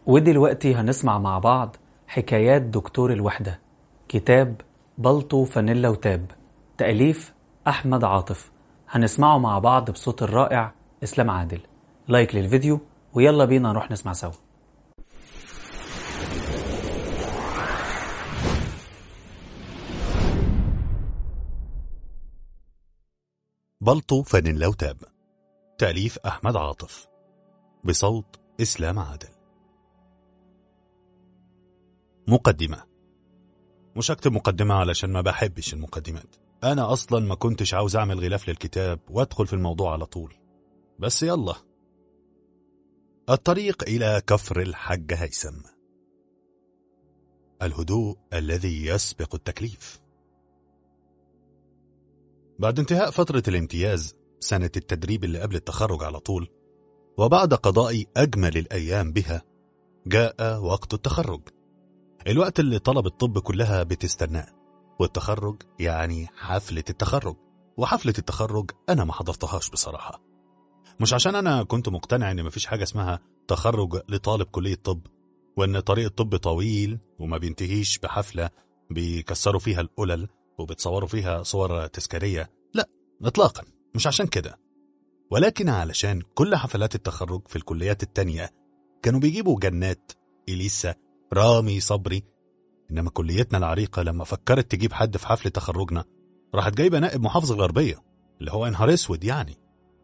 ودلوقتي هنسمع مع بعض حكايات دكتور الوحدة كتاب بلطو فانيلا وتاب تأليف أحمد عاطف هنسمعه مع بعض بصوت الرائع إسلام عادل لايك للفيديو ويلا بينا نروح نسمع سوا بلطو فانيلا وتاب تأليف أحمد عاطف بصوت إسلام عادل مقدمة مش هكتب مقدمة علشان ما بحبش المقدمات أنا أصلا ما كنتش عاوز أعمل غلاف للكتاب وأدخل في الموضوع على طول بس يلا الطريق إلى كفر الحج هيثم الهدوء الذي يسبق التكليف بعد انتهاء فترة الامتياز سنة التدريب اللي قبل التخرج على طول وبعد قضاء أجمل الأيام بها جاء وقت التخرج الوقت اللي طلب الطب كلها بتستناه والتخرج يعني حفلة التخرج وحفلة التخرج أنا ما حضرتهاش بصراحة مش عشان أنا كنت مقتنع إن مفيش حاجة اسمها تخرج لطالب كلية طب وإن طريق الطب طويل وما بينتهيش بحفلة بيكسروا فيها القلل وبتصوروا فيها صور تذكارية لا إطلاقا مش عشان كده ولكن علشان كل حفلات التخرج في الكليات التانية كانوا بيجيبوا جنات إليسا رامي صبري إنما كليتنا العريقة لما فكرت تجيب حد في حفل تخرجنا راحت جايبة نائب محافظ الغربية اللي هو نهار اسود يعني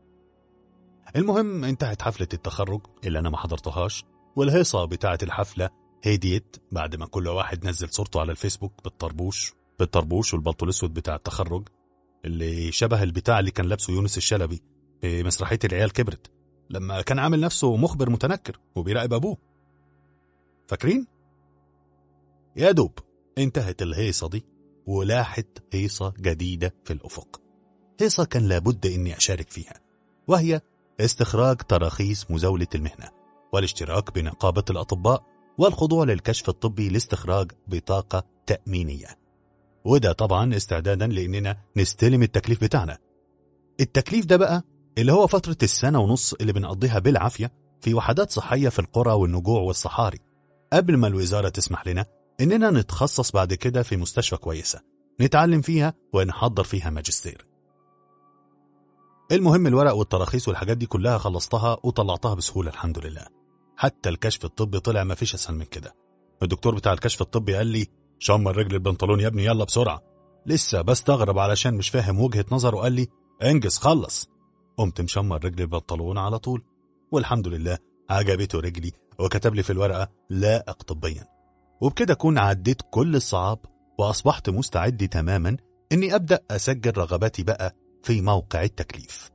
المهم انتهت حفلة التخرج اللي أنا ما حضرتهاش والهيصة بتاعة الحفلة هديت بعد ما كل واحد نزل صورته على الفيسبوك بالطربوش بالطربوش والبلطو الأسود بتاع التخرج اللي شبه البتاع اللي كان لابسه يونس الشلبي في مسرحية العيال كبرت لما كان عامل نفسه مخبر متنكر وبيراقب أبوه فاكرين؟ يا دوب انتهت الهيصة دي ولاحت هيصة جديدة في الأفق هيصة كان لابد إني أشارك فيها وهي استخراج تراخيص مزاولة المهنة والاشتراك بنقابة الأطباء والخضوع للكشف الطبي لاستخراج بطاقة تأمينية وده طبعا استعدادا لأننا نستلم التكليف بتاعنا التكليف ده بقى اللي هو فترة السنة ونص اللي بنقضيها بالعافية في وحدات صحية في القرى والنجوع والصحاري قبل ما الوزارة تسمح لنا إننا نتخصص بعد كده في مستشفى كويسة نتعلم فيها ونحضر فيها ماجستير المهم الورق والتراخيص والحاجات دي كلها خلصتها وطلعتها بسهولة الحمد لله حتى الكشف الطبي طلع ما فيش أسهل من كده الدكتور بتاع الكشف الطبي قال لي شمر رجل البنطلون يا ابني يلا بسرعة لسه بستغرب علشان مش فاهم وجهة نظره وقال لي انجز خلص قمت مشمر رجل البنطلون على طول والحمد لله عجبته رجلي وكتب لي في الورقة لائق طبيا وبكده أكون عديت كل الصعاب وأصبحت مستعد تماما إني أبدأ أسجل رغباتي بقى في موقع التكليف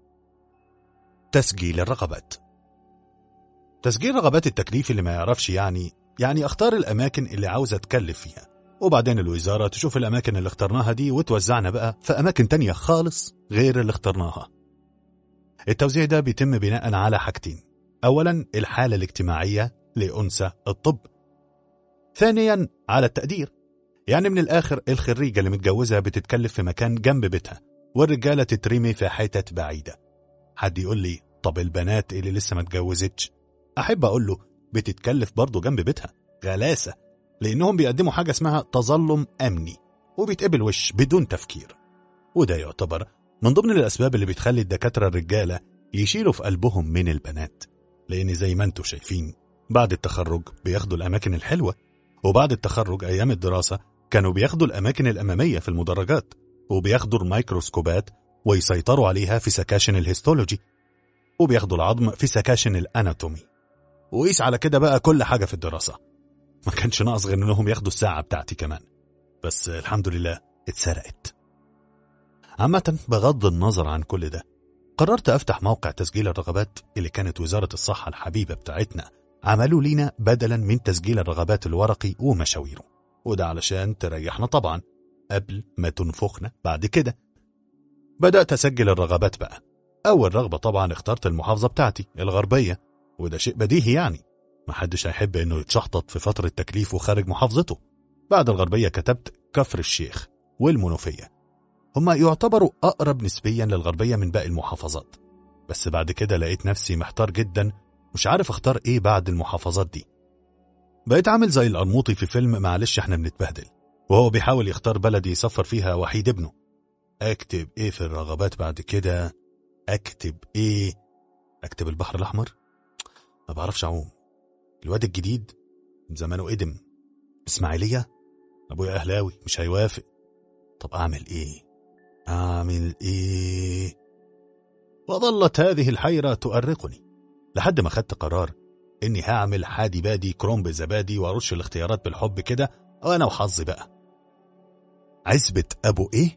تسجيل الرغبات تسجيل رغبات التكليف اللي ما يعرفش يعني يعني اختار الأماكن اللي عاوز أتكلف فيها وبعدين الوزارة تشوف الأماكن اللي اخترناها دي وتوزعنا بقى في أماكن تانية خالص غير اللي اخترناها التوزيع ده بيتم بناء على حاجتين أولا الحالة الاجتماعية لأنثى الطب ثانيا على التقدير يعني من الآخر الخريجة اللي متجوزة بتتكلف في مكان جنب بيتها والرجالة تترمي في حتت بعيدة حد يقول لي طب البنات اللي لسه ما اتجوزتش أحب أقول له بتتكلف برضه جنب بيتها غلاسة لأنهم بيقدموا حاجة اسمها تظلم أمني وبيتقبل وش بدون تفكير وده يعتبر من ضمن الأسباب اللي بتخلي الدكاترة الرجالة يشيلوا في قلبهم من البنات لأن زي ما انتوا شايفين بعد التخرج بياخدوا الأماكن الحلوة وبعد التخرج أيام الدراسة كانوا بياخدوا الأماكن الأمامية في المدرجات وبياخدوا الميكروسكوبات ويسيطروا عليها في سكاشن الهيستولوجي وبياخدوا العظم في سكاشن الأناتومي وقيس على كده بقى كل حاجة في الدراسة ما كانش ناقص غير انهم ياخدوا الساعة بتاعتي كمان بس الحمد لله اتسرقت عامة بغض النظر عن كل ده قررت أفتح موقع تسجيل الرغبات اللي كانت وزارة الصحة الحبيبة بتاعتنا عملوا لينا بدلا من تسجيل الرغبات الورقي ومشاويره وده علشان تريحنا طبعا قبل ما تنفخنا بعد كده بدأت أسجل الرغبات بقى أول رغبة طبعا اخترت المحافظة بتاعتي الغربية وده شيء بديهي يعني محدش هيحب انه يتشحطط في فترة تكليفه خارج محافظته بعد الغربية كتبت كفر الشيخ والمنوفية هما يعتبروا أقرب نسبيا للغربية من باقي المحافظات بس بعد كده لقيت نفسي محتار جدا مش عارف اختار ايه بعد المحافظات دي بقيت عامل زي القرموطي في فيلم معلش احنا بنتبهدل وهو بيحاول يختار بلد يسفر فيها وحيد ابنه اكتب ايه في الرغبات بعد كده اكتب ايه اكتب البحر الاحمر ما بعرفش اعوم الواد الجديد زمانه قدم اسماعيليه ابويا اهلاوي مش هيوافق طب اعمل ايه اعمل ايه وظلت هذه الحيرة تؤرقني لحد ما خدت قرار اني هعمل حادي بادي كرومب زبادي وارش الاختيارات بالحب كده وانا وحظي بقى عزبة ابو ايه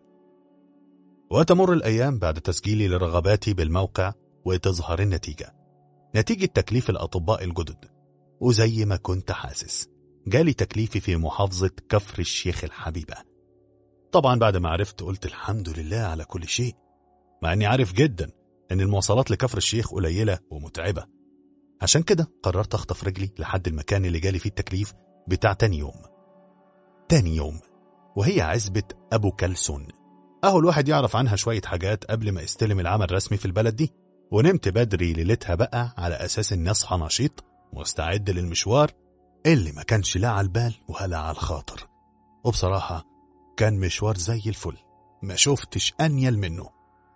وتمر الايام بعد تسجيلي لرغباتي بالموقع وتظهر النتيجة نتيجة تكليف الاطباء الجدد وزي ما كنت حاسس جالي تكليفي في محافظة كفر الشيخ الحبيبة طبعا بعد ما عرفت قلت الحمد لله على كل شيء مع اني عارف جدا ان المواصلات لكفر الشيخ قليلة ومتعبة عشان كده قررت اخطف رجلي لحد المكان اللي جالي فيه التكليف بتاع تاني يوم تاني يوم وهي عزبة أبو كلسون أهو الواحد يعرف عنها شوية حاجات قبل ما يستلم العمل الرسمي في البلد دي ونمت بدري ليلتها بقى على أساس إني أصحى نشيط مستعد للمشوار اللي ما كانش لا على البال ولا على الخاطر وبصراحة كان مشوار زي الفل ما شفتش أنيل منه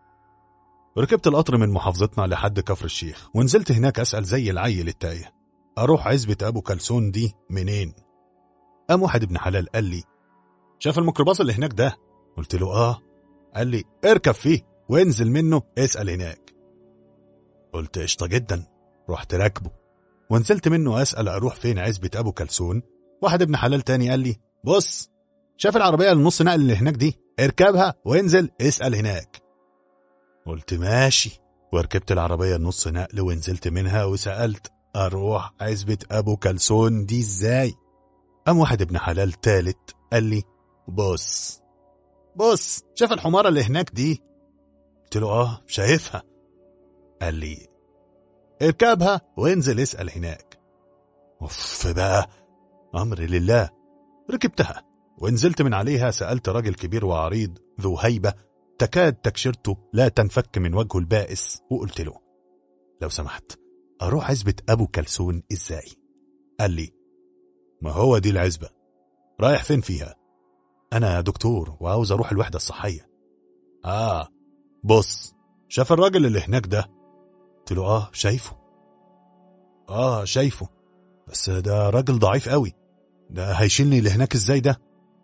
ركبت القطر من محافظتنا لحد كفر الشيخ ونزلت هناك أسأل زي العيل التايه أروح عزبة أبو كلسون دي منين قام واحد ابن حلال قال لي شاف الميكروباص اللي هناك ده قلت له آه قال لي اركب فيه وانزل منه اسأل هناك قلت قشطة جدا رحت راكبه ونزلت منه أسأل أروح فين عزبة أبو كلسون واحد ابن حلال تاني قال لي بص شاف العربية النص نقل اللي هناك دي اركبها وانزل اسأل هناك قلت ماشي وركبت العربية النص نقل ونزلت منها وسألت أروح عزبة أبو كلسون دي ازاي قام واحد ابن حلال تالت قال لي بص بص شاف الحمارة اللي هناك دي قلت له اه شايفها قال لي اركبها وانزل اسأل هناك اوف بقى امر لله ركبتها ونزلت من عليها سألت راجل كبير وعريض ذو هيبة تكاد تكشرته لا تنفك من وجهه البائس وقلت له لو سمحت أروح عزبة أبو كلسون إزاي قال لي ما هو دي العزبة رايح فين فيها أنا دكتور وعاوز أروح الوحدة الصحية آه بص شاف الراجل اللي هناك ده قلت له آه شايفه آه شايفه بس ده راجل ضعيف قوي ده هيشيلني لهناك ازاي ده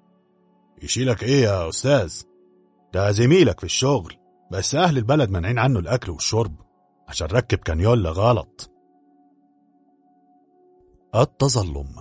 يشيلك ايه يا استاذ ده زميلك في الشغل بس اهل البلد مانعين عنه الاكل والشرب عشان ركب كانيولا غلط التظلم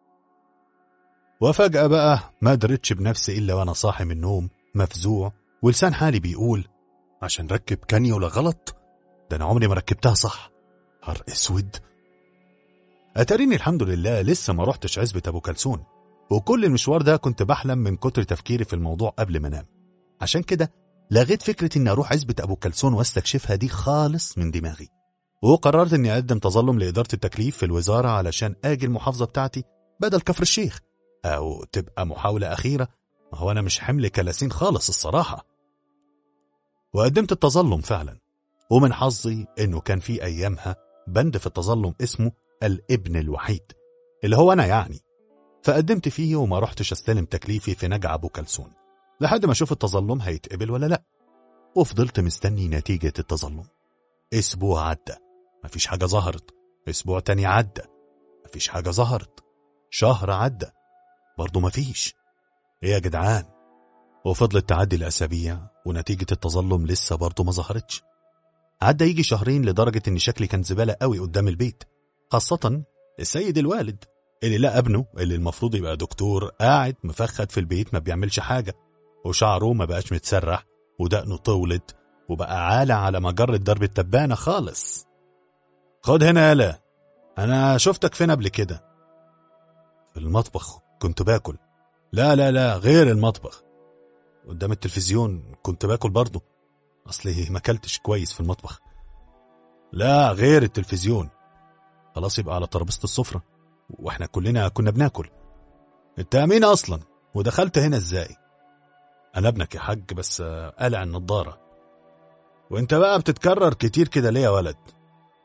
وفجأة بقى ما درتش بنفسي إلا وأنا صاحي من النوم مفزوع ولسان حالي بيقول عشان ركب كانيولا غلط ده أنا عمري ما ركبتها صح هر أسود أتاريني الحمد لله لسه ما رحتش عزبة أبو كلسون وكل المشوار ده كنت بحلم من كتر تفكيري في الموضوع قبل ما انام عشان كده لغيت فكرة اني اروح عزبة ابو كلسون واستكشفها دي خالص من دماغي وقررت اني اقدم تظلم لادارة التكليف في الوزارة علشان اجي المحافظة بتاعتي بدل كفر الشيخ او تبقى محاولة اخيرة ما هو انا مش حمل كلاسين خالص الصراحة وقدمت التظلم فعلا ومن حظي انه كان في ايامها بند في التظلم اسمه الابن الوحيد اللي هو انا يعني فقدمت فيه وما رحتش استلم تكليفي في نجع ابو كلسون لحد ما اشوف التظلم هيتقبل ولا لا وفضلت مستني نتيجة التظلم اسبوع عدى مفيش حاجة ظهرت اسبوع تاني عدى مفيش حاجة ظهرت شهر عدى برضه مفيش ايه يا جدعان وفضلت تعدي الاسابيع ونتيجة التظلم لسه برضه ما ظهرتش عدى يجي شهرين لدرجة ان شكلي كان زبالة قوي قدام البيت خاصة السيد الوالد اللي لقى ابنه اللي المفروض يبقى دكتور قاعد مفخد في البيت ما بيعملش حاجة وشعره ما بقاش متسرح ودقنه طولت وبقى عالة على مجرة درب التبانة خالص خد هنا يالا أنا شفتك فين قبل كده في المطبخ كنت باكل لا لا لا غير المطبخ قدام التلفزيون كنت باكل برضه أصلي ما اكلتش كويس في المطبخ لا غير التلفزيون خلاص يبقى على ترابيزة السفرة واحنا كلنا كنا بناكل انت مين اصلا ودخلت هنا ازاي انا ابنك يا حاج بس قلع النضاره وانت بقى بتتكرر كتير كده ليه يا ولد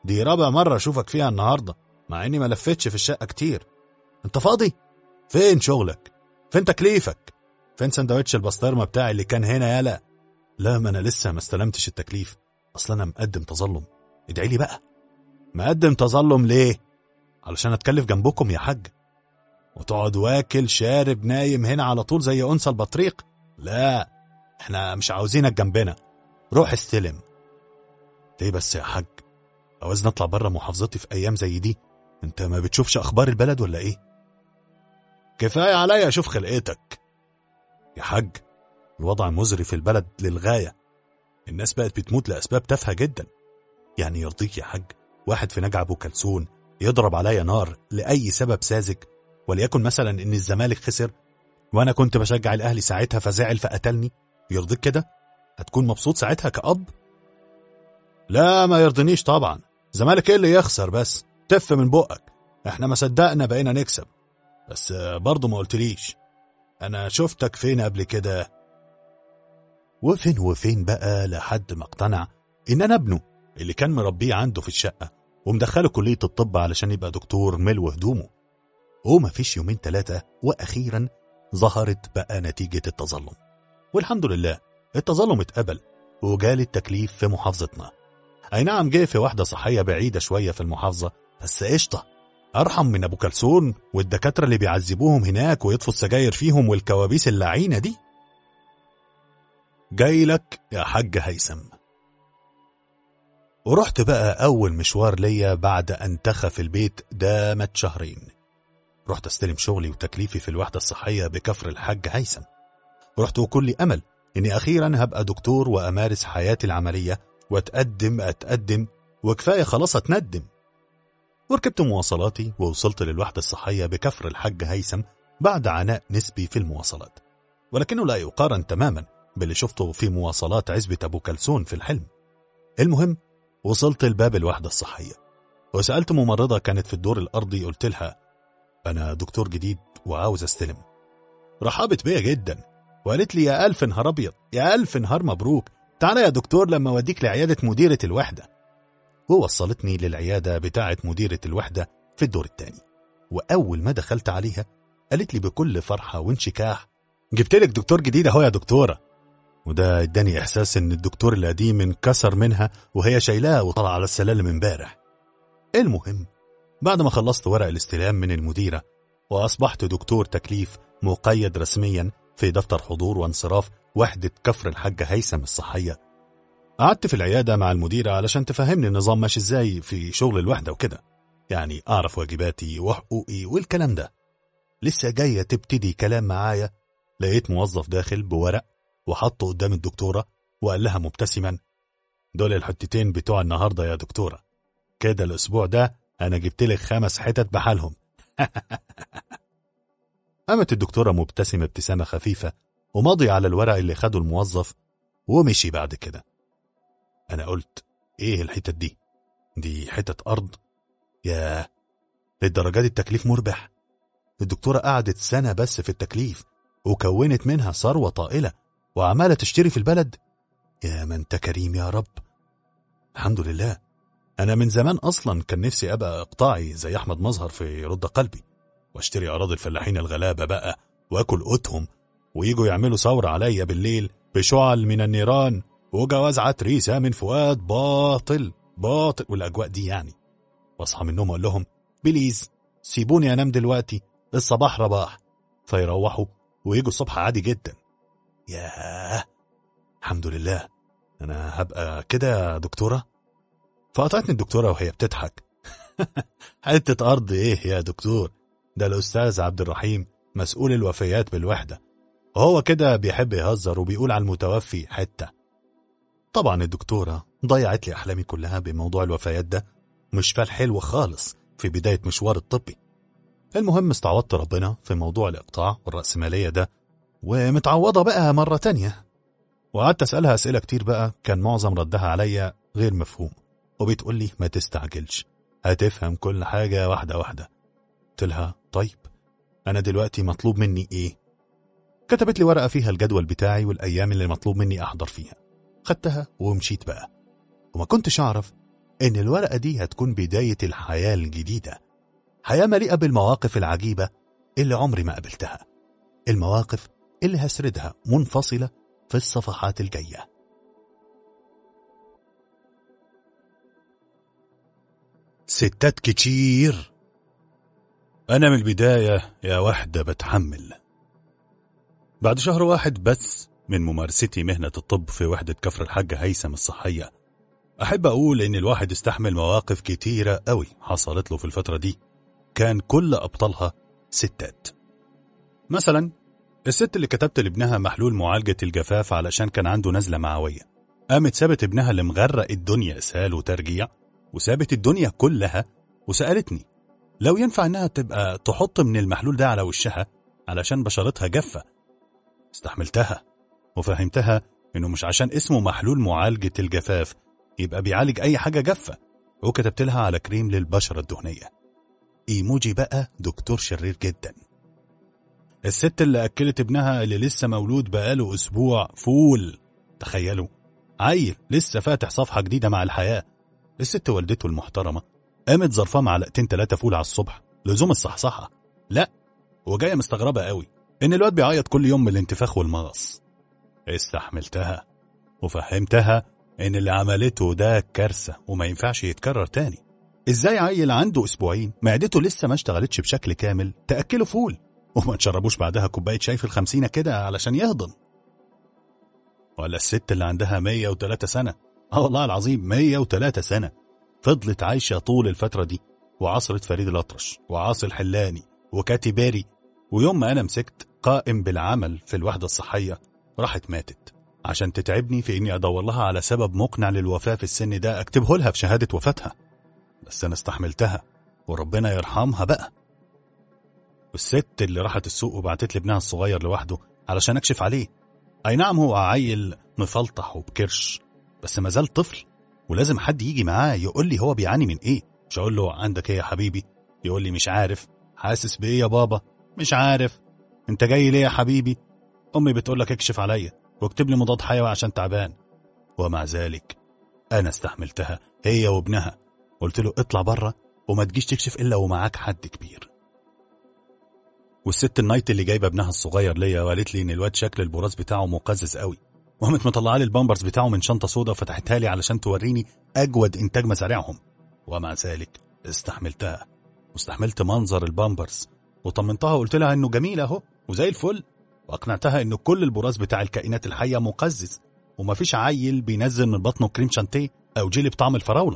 دي رابع مرة أشوفك فيها النهاردة مع إني ما لفتش في الشقة كتير أنت فاضي؟ فين شغلك؟ فين تكليفك؟ فين سندوتش البسطرمة بتاعي اللي كان هنا يالا؟ لا ما أنا لسه ما استلمتش التكليف أصل أنا مقدم تظلم ادعي لي بقى مقدم تظلم ليه؟ علشان أتكلف جنبكم يا حاج وتقعد واكل شارب نايم هنا على طول زي أنثى البطريق لا احنا مش عاوزينك جنبنا روح استلم ليه بس يا حاج عاوز نطلع بره محافظتي في ايام زي دي انت ما بتشوفش اخبار البلد ولا ايه كفايه عليا اشوف خلقتك يا حاج الوضع مزري في البلد للغايه الناس بقت بتموت لاسباب تافهه جدا يعني يرضيك يا حاج واحد في نجع ابو كلسون يضرب عليا نار لاي سبب ساذج وليكن مثلا ان الزمالك خسر وانا كنت بشجع الاهلي ساعتها فزعل فقتلني يرضيك كده هتكون مبسوط ساعتها كأب لا ما يرضنيش طبعا زمالك ايه اللي يخسر بس تف من بقك احنا ما صدقنا بقينا نكسب بس برضه ما قلتليش انا شفتك فين قبل كده وفين وفين بقى لحد ما اقتنع ان انا ابنه اللي كان مربيه عنده في الشقة ومدخله كلية الطب علشان يبقى دكتور ملو هدومه وما فيش يومين ثلاثة وأخيرا ظهرت بقى نتيجة التظلم والحمد لله التظلم اتقبل وجالي التكليف في محافظتنا أي نعم جه في واحدة صحية بعيدة شوية في المحافظة بس قشطة أرحم من أبو كلسون والدكاترة اللي بيعذبوهم هناك ويطفوا السجاير فيهم والكوابيس اللعينة دي جاي لك يا حاج هيثم ورحت بقى أول مشوار ليا بعد أن تخى في البيت دامت شهرين رحت استلم شغلي وتكليفي في الوحدة الصحية بكفر الحاج هيثم رحت وكل أمل إني أخيرا هبقى دكتور وأمارس حياتي العملية وأتقدم أتقدم وكفاية خلاص أتندم وركبت مواصلاتي ووصلت للوحدة الصحية بكفر الحاج هيثم بعد عناء نسبي في المواصلات ولكنه لا يقارن تماما باللي شفته في مواصلات عزبة أبو كلسون في الحلم المهم وصلت لباب الوحدة الصحية وسألت ممرضة كانت في الدور الأرضي قلت لها أنا دكتور جديد وعاوز أستلم رحبت بيا جدا وقالت لي يا ألف نهار أبيض يا ألف نهار مبروك تعالى يا دكتور لما أوديك لعيادة مديرة الوحدة ووصلتني للعيادة بتاعة مديرة الوحدة في الدور الثاني وأول ما دخلت عليها قالت لي بكل فرحة وانشكاح جبت لك دكتور جديد أهو يا دكتورة وده اداني إحساس إن الدكتور القديم انكسر منها وهي شايلاه وطلع على السلالم امبارح المهم بعد ما خلصت ورق الاستلام من المديرة وأصبحت دكتور تكليف مقيد رسميا في دفتر حضور وانصراف وحدة كفر الحاج هيثم الصحية قعدت في العيادة مع المديرة علشان تفهمني النظام ماشي ازاي في شغل الوحدة وكده يعني أعرف واجباتي وحقوقي والكلام ده لسه جاية تبتدي كلام معايا لقيت موظف داخل بورق وحطه قدام الدكتورة وقال لها مبتسما دول الحتتين بتوع النهاردة يا دكتورة كده الأسبوع ده أنا جبت لك خمس حتت بحالهم قامت الدكتورة مبتسمة ابتسامة خفيفة وماضي على الورق اللي خده الموظف ومشي بعد كده أنا قلت إيه الحتت دي؟ دي حتت أرض؟ ياه للدرجة دي التكليف مربح الدكتورة قعدت سنة بس في التكليف وكونت منها ثروة طائلة وعمالة تشتري في البلد يا من انت كريم يا رب الحمد لله أنا من زمان أصلا كان نفسي أبقى إقطاعي زي أحمد مظهر في رد قلبي واشتري أراضي الفلاحين الغلابة بقى وأكل قوتهم ويجوا يعملوا ثورة عليا بالليل بشعل من النيران وجواز عتريسة من فؤاد باطل باطل والأجواء دي يعني واصحى من النوم أقول لهم بليز سيبوني أنام دلوقتي الصباح رباح فيروحوا ويجوا الصبح عادي جدا ياه الحمد لله أنا هبقى كده يا دكتورة فقطعتني الدكتورة وهي بتضحك حتة أرض إيه يا دكتور ده الأستاذ عبد الرحيم مسؤول الوفيات بالوحدة وهو كده بيحب يهزر وبيقول على المتوفي حتة طبعا الدكتورة ضيعت لي أحلامي كلها بموضوع الوفيات ده مش فال حلو خالص في بداية مشوار الطبي المهم استعوضت ربنا في موضوع الإقطاع والرأسمالية ده ومتعوضة بقى مرة تانية وقعدت أسألها أسئلة كتير بقى كان معظم ردها عليا غير مفهوم وبتقول لي ما تستعجلش هتفهم كل حاجة واحدة واحدة قلت لها طيب أنا دلوقتي مطلوب مني إيه كتبت لي ورقة فيها الجدول بتاعي والأيام اللي مطلوب مني أحضر فيها خدتها ومشيت بقى وما كنتش أعرف إن الورقة دي هتكون بداية الحياة الجديدة حياة مليئة بالمواقف العجيبة اللي عمري ما قابلتها المواقف اللي هسردها منفصلة في الصفحات الجاية ستات كتير أنا من البداية يا وحدة بتحمل بعد شهر واحد بس من ممارستي مهنة الطب في وحدة كفر الحاج هيثم الصحية أحب أقول إن الواحد استحمل مواقف كتيرة قوي حصلت له في الفترة دي كان كل أبطالها ستات مثلا الست اللي كتبت لابنها محلول معالجة الجفاف علشان كان عنده نزلة معوية قامت سابت ابنها اللي مغرق الدنيا إسهال وترجيع وسابت الدنيا كلها وسألتني لو ينفع إنها تبقى تحط من المحلول ده على وشها علشان بشرتها جافة استحملتها وفهمتها إنه مش عشان اسمه محلول معالجة الجفاف يبقى بيعالج أي حاجة جافة وكتبت لها على كريم للبشرة الدهنية إيموجي بقى دكتور شرير جدا الست اللي أكلت ابنها اللي لسه مولود بقاله أسبوع فول تخيلوا عيل لسه فاتح صفحة جديدة مع الحياة الست والدته المحترمة قامت ظرفاه معلقتين تلاتة فول على الصبح لزوم الصحصحة لا وجاية مستغربة قوي إن الواد بيعيط كل يوم من الانتفاخ والمغص استحملتها وفهمتها إن اللي عملته ده كارثة وما ينفعش يتكرر تاني إزاي عيل عنده أسبوعين معدته لسه ما اشتغلتش بشكل كامل تأكله فول وما تشربوش بعدها كوباية شاي في الخمسينة كده علشان يهضم ولا الست اللي عندها 103 سنة اه والله العظيم 103 سنة فضلت عايشة طول الفترة دي وعصرت فريد الأطرش وعاصي الحلاني وكاتي باري ويوم ما أنا مسكت قائم بالعمل في الوحدة الصحية راحت ماتت عشان تتعبني في إني أدور لها على سبب مقنع للوفاة في السن ده أكتبه لها في شهادة وفاتها بس أنا استحملتها وربنا يرحمها بقى والست اللي راحت السوق وبعتت لي ابنها الصغير لوحده علشان أكشف عليه أي نعم هو عيل مفلطح وبكرش بس ما زال طفل ولازم حد يجي معاه يقول لي هو بيعاني من ايه مش اقول له عندك ايه يا حبيبي يقول لي مش عارف حاسس بايه يا بابا مش عارف انت جاي ليه يا حبيبي امي بتقول لك اكشف عليا واكتب لي مضاد حيوي عشان تعبان ومع ذلك انا استحملتها هي وابنها قلت له اطلع بره وما تجيش تكشف الا ومعاك حد كبير والست النايت اللي جايبه ابنها الصغير ليا وقالت لي ان الواد شكل البراز بتاعه مقزز قوي وقامت مطلعه لي البامبرز بتاعه من شنطه سودا وفتحتها لي علشان توريني اجود انتاج مزارعهم ومع ذلك استحملتها واستحملت منظر البامبرز وطمنتها وقلت لها انه جميل اهو وزي الفل واقنعتها انه كل البراز بتاع الكائنات الحيه مقزز ومفيش عيل بينزل من بطنه كريم شانتيه او جيلي بطعم الفراوله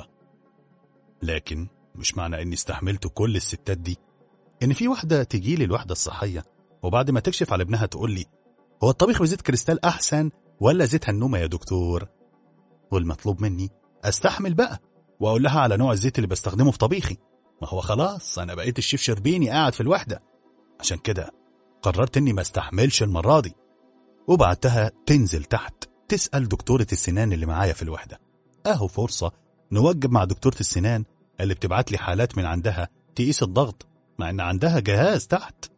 لكن مش معنى اني استحملت كل الستات دي ان في واحده تجي لي الوحده الصحيه وبعد ما تكشف على ابنها تقول لي هو الطبيخ بزيت كريستال احسن ولا زيت هنومه يا دكتور والمطلوب مني استحمل بقى واقول لها على نوع الزيت اللي بستخدمه في طبيخي ما هو خلاص انا بقيت الشيف شربيني قاعد في الوحده عشان كده قررت اني ما استحملش المره دي وبعتها تنزل تحت تسال دكتوره السنان اللي معايا في الوحده اهو فرصه نوجب مع دكتوره السنان اللي بتبعت لي حالات من عندها تقيس الضغط مع ان عندها جهاز تحت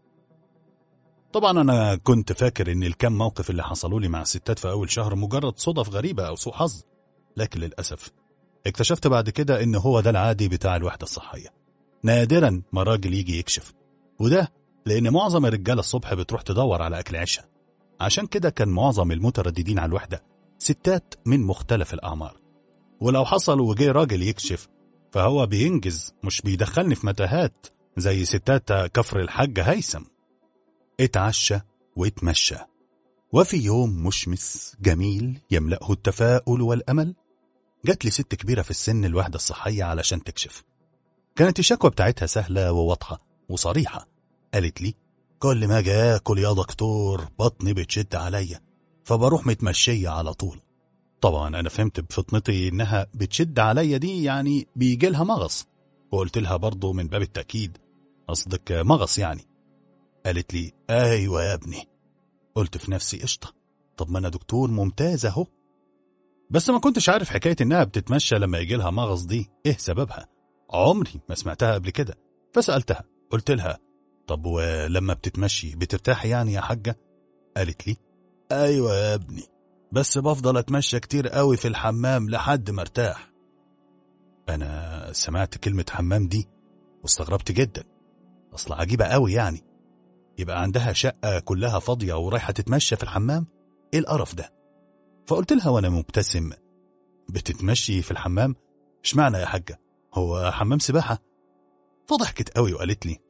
طبعا انا كنت فاكر ان الكام موقف اللي حصلوا لي مع الستات في اول شهر مجرد صدف غريبه او سوء حظ لكن للاسف اكتشفت بعد كده ان هو ده العادي بتاع الوحده الصحيه نادرا ما راجل يجي يكشف وده لان معظم الرجاله الصبح بتروح تدور على اكل عشاء عشان كده كان معظم المترددين على الوحده ستات من مختلف الاعمار ولو حصل وجه راجل يكشف فهو بينجز مش بيدخلني في متاهات زي ستات كفر الحاج هيثم اتعشى واتمشى وفي يوم مشمس جميل يملأه التفاؤل والأمل جات لي ست كبيرة في السن الوحدة الصحية علشان تكشف كانت الشكوى بتاعتها سهلة وواضحة وصريحة قالت لي كل ما اجي اكل يا دكتور بطني بتشد عليا فبروح متمشية على طول طبعا انا فهمت بفطنتي انها بتشد عليا دي يعني بيجي لها مغص وقلت لها برضه من باب التأكيد قصدك مغص يعني قالت لي ايوه يا ابني قلت في نفسي قشطه طب ما انا دكتور ممتاز اهو بس ما كنتش عارف حكايه انها بتتمشى لما يجي لها مغص دي ايه سببها عمري ما سمعتها قبل كده فسالتها قلت لها طب ولما بتتمشي بترتاح يعني يا حاجه قالت لي ايوه يا ابني بس بفضل اتمشى كتير قوي في الحمام لحد ما ارتاح أنا سمعت كلمة حمام دي واستغربت جدا أصل عجيبة قوي يعني يبقى عندها شقة كلها فاضية ورايحة تتمشى في الحمام إيه القرف ده فقلت لها وأنا مبتسم بتتمشي في الحمام اشمعنى يا حاجة هو حمام سباحة فضحكت قوي وقالت لي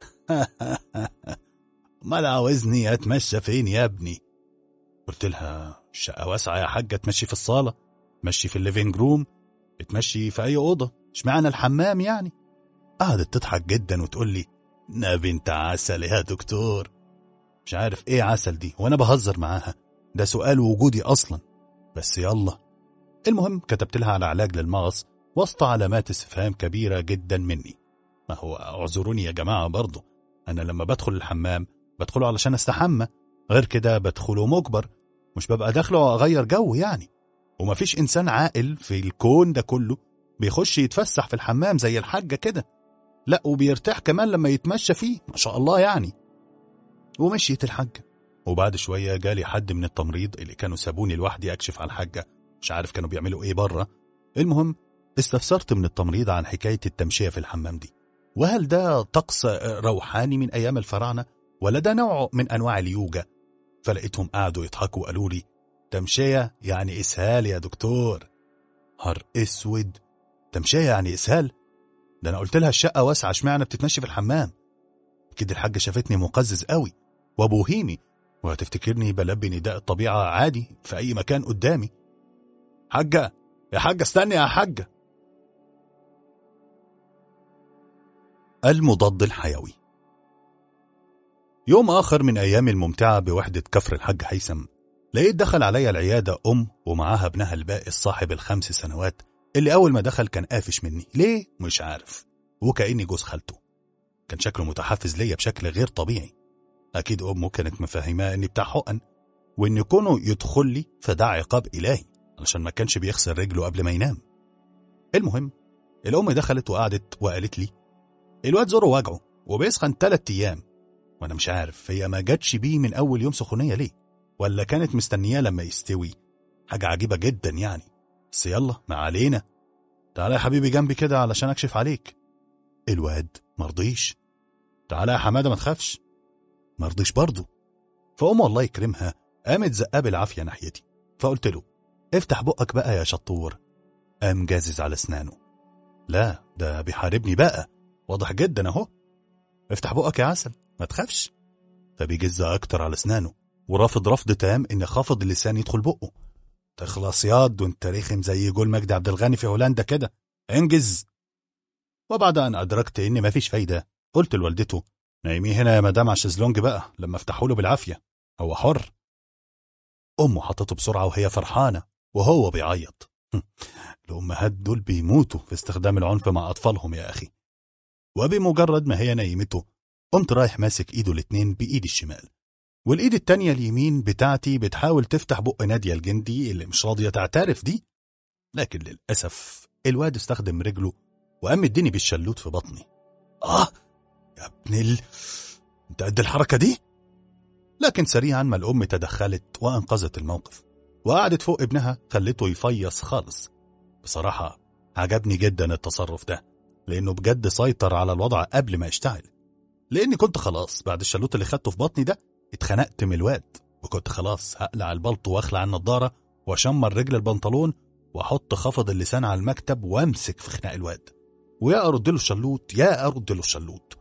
ما عاوزني اتمشى فين يا ابني قلت لها الشقة واسعة يا حاجة تمشي في الصالة تمشي في الليفينج روم تمشي في أي أوضة اشمعنى الحمام يعني قعدت تضحك جدا وتقول لي نبي انت عسل يا دكتور مش عارف ايه عسل دي وانا بهزر معاها ده سؤال وجودي اصلا بس يلا المهم كتبت لها على علاج للمغص وسط علامات استفهام كبيرة جدا مني ما هو اعذروني يا جماعة برضه انا لما بدخل الحمام بدخله علشان استحمى غير كده بدخله مجبر مش ببقى داخله اغير جو يعني ومفيش انسان عاقل في الكون ده كله بيخش يتفسح في الحمام زي الحاجة كده لا وبيرتاح كمان لما يتمشى فيه ما شاء الله يعني ومشيت الحاجة وبعد شوية جالي حد من التمريض اللي كانوا سابوني لوحدي أكشف على الحاجة مش عارف كانوا بيعملوا إيه بره المهم استفسرت من التمريض عن حكاية التمشية في الحمام دي وهل ده طقس روحاني من أيام الفراعنة ولا ده نوع من أنواع اليوجا فلقيتهم قعدوا يضحكوا وقالوا لي تمشية يعني إسهال يا دكتور هر اسود تمشية يعني إسهال ده أنا قلت لها الشقة واسعة اشمعنى بتتمشي في الحمام أكيد الحاجة شافتني مقزز قوي وبوهيمي وهتفتكرني بلبي نداء الطبيعة عادي في أي مكان قدامي حاجة يا حاجة استني يا حاجة المضاد الحيوي يوم آخر من أيامي الممتعة بوحدة كفر الحاج هيثم لقيت دخل عليا العيادة أم ومعاها ابنها الباقي الصاحب الخمس سنوات اللي أول ما دخل كان قافش مني ليه؟ مش عارف وكأني جوز خالته كان شكله متحفز ليا بشكل غير طبيعي أكيد أمه كانت مفهماه إني بتاع حقن وإن كونه يدخل لي فده عقاب إلهي علشان ما كانش بيغسل رجله قبل ما ينام المهم الأم دخلت وقعدت وقالت لي الواد زوره وجعه وبيسخن تلات أيام وأنا مش عارف هي ما جاتش بيه من أول يوم سخونية ليه ولا كانت مستنياه لما يستوي حاجة عجيبة جدا يعني بس يلا ما علينا تعالى يا حبيبي جنبي كده علشان أكشف عليك الواد مرضيش تعالى يا حمادة ما تخافش مرضيش برضه فأمه الله يكرمها قامت زقاه بالعافية ناحيتي فقلت له افتح بقك بقى يا شطور قام جازز على اسنانه لا ده بيحاربني بقى واضح جدا اهو افتح بقك يا عسل ما تخافش فبيجز اكتر على اسنانه ورافض رفض تام ان خافض اللسان يدخل بقه تخلص ياض وانت رخم زي جول مجدي عبد الغني في هولندا كده انجز وبعد ان ادركت ان مفيش فايده قلت لوالدته نايميه هنا يا مدام على الشезлونج بقى لما افتحوا له بالعافيه هو حر امه حطته بسرعه وهي فرحانه وهو بيعيط الامهات دول بيموتوا في استخدام العنف مع اطفالهم يا اخي وبمجرد ما هي نيمته قمت رايح ماسك ايده الاتنين بايدي الشمال والايد التانية اليمين بتاعتي بتحاول تفتح بق نادية الجندي اللي مش راضية تعترف دي لكن للأسف الواد استخدم رجله وقام اديني بالشلوت في بطني اه يا ابن ال... انت قد الحركة دي لكن سريعا ما الأم تدخلت وأنقذت الموقف وقعدت فوق ابنها خلته يفيص خالص بصراحة عجبني جدا التصرف ده لأنه بجد سيطر على الوضع قبل ما يشتعل لأني كنت خلاص بعد الشلوت اللي خدته في بطني ده اتخنقت من الواد وكنت خلاص هقلع البلطو واخلع النضارة واشمر رجل البنطلون واحط خفض اللسان على المكتب وامسك في خناق الواد ويا ارد له الشلوت يا ارد له الشلوت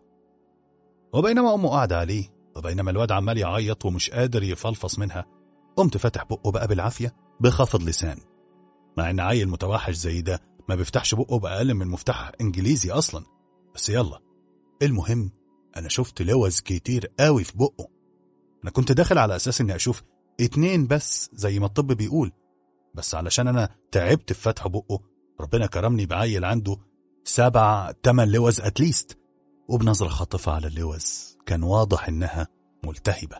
وبينما امه قاعده عليه وبينما الواد عمال يعيط ومش قادر يفلفص منها قمت فاتح بقه بقى بالعافيه بخفض لسان مع ان عيل متوحش زي ده ما بيفتحش بقه باقل من مفتاح انجليزي اصلا بس يلا المهم انا شفت لوز كتير قوي في بقه انا كنت داخل على اساس اني اشوف اتنين بس زي ما الطب بيقول بس علشان انا تعبت في فتح بقه ربنا كرمني بعيل عنده سبع تمن لوز اتليست وبنظرة خاطفة على اللوز كان واضح انها ملتهبة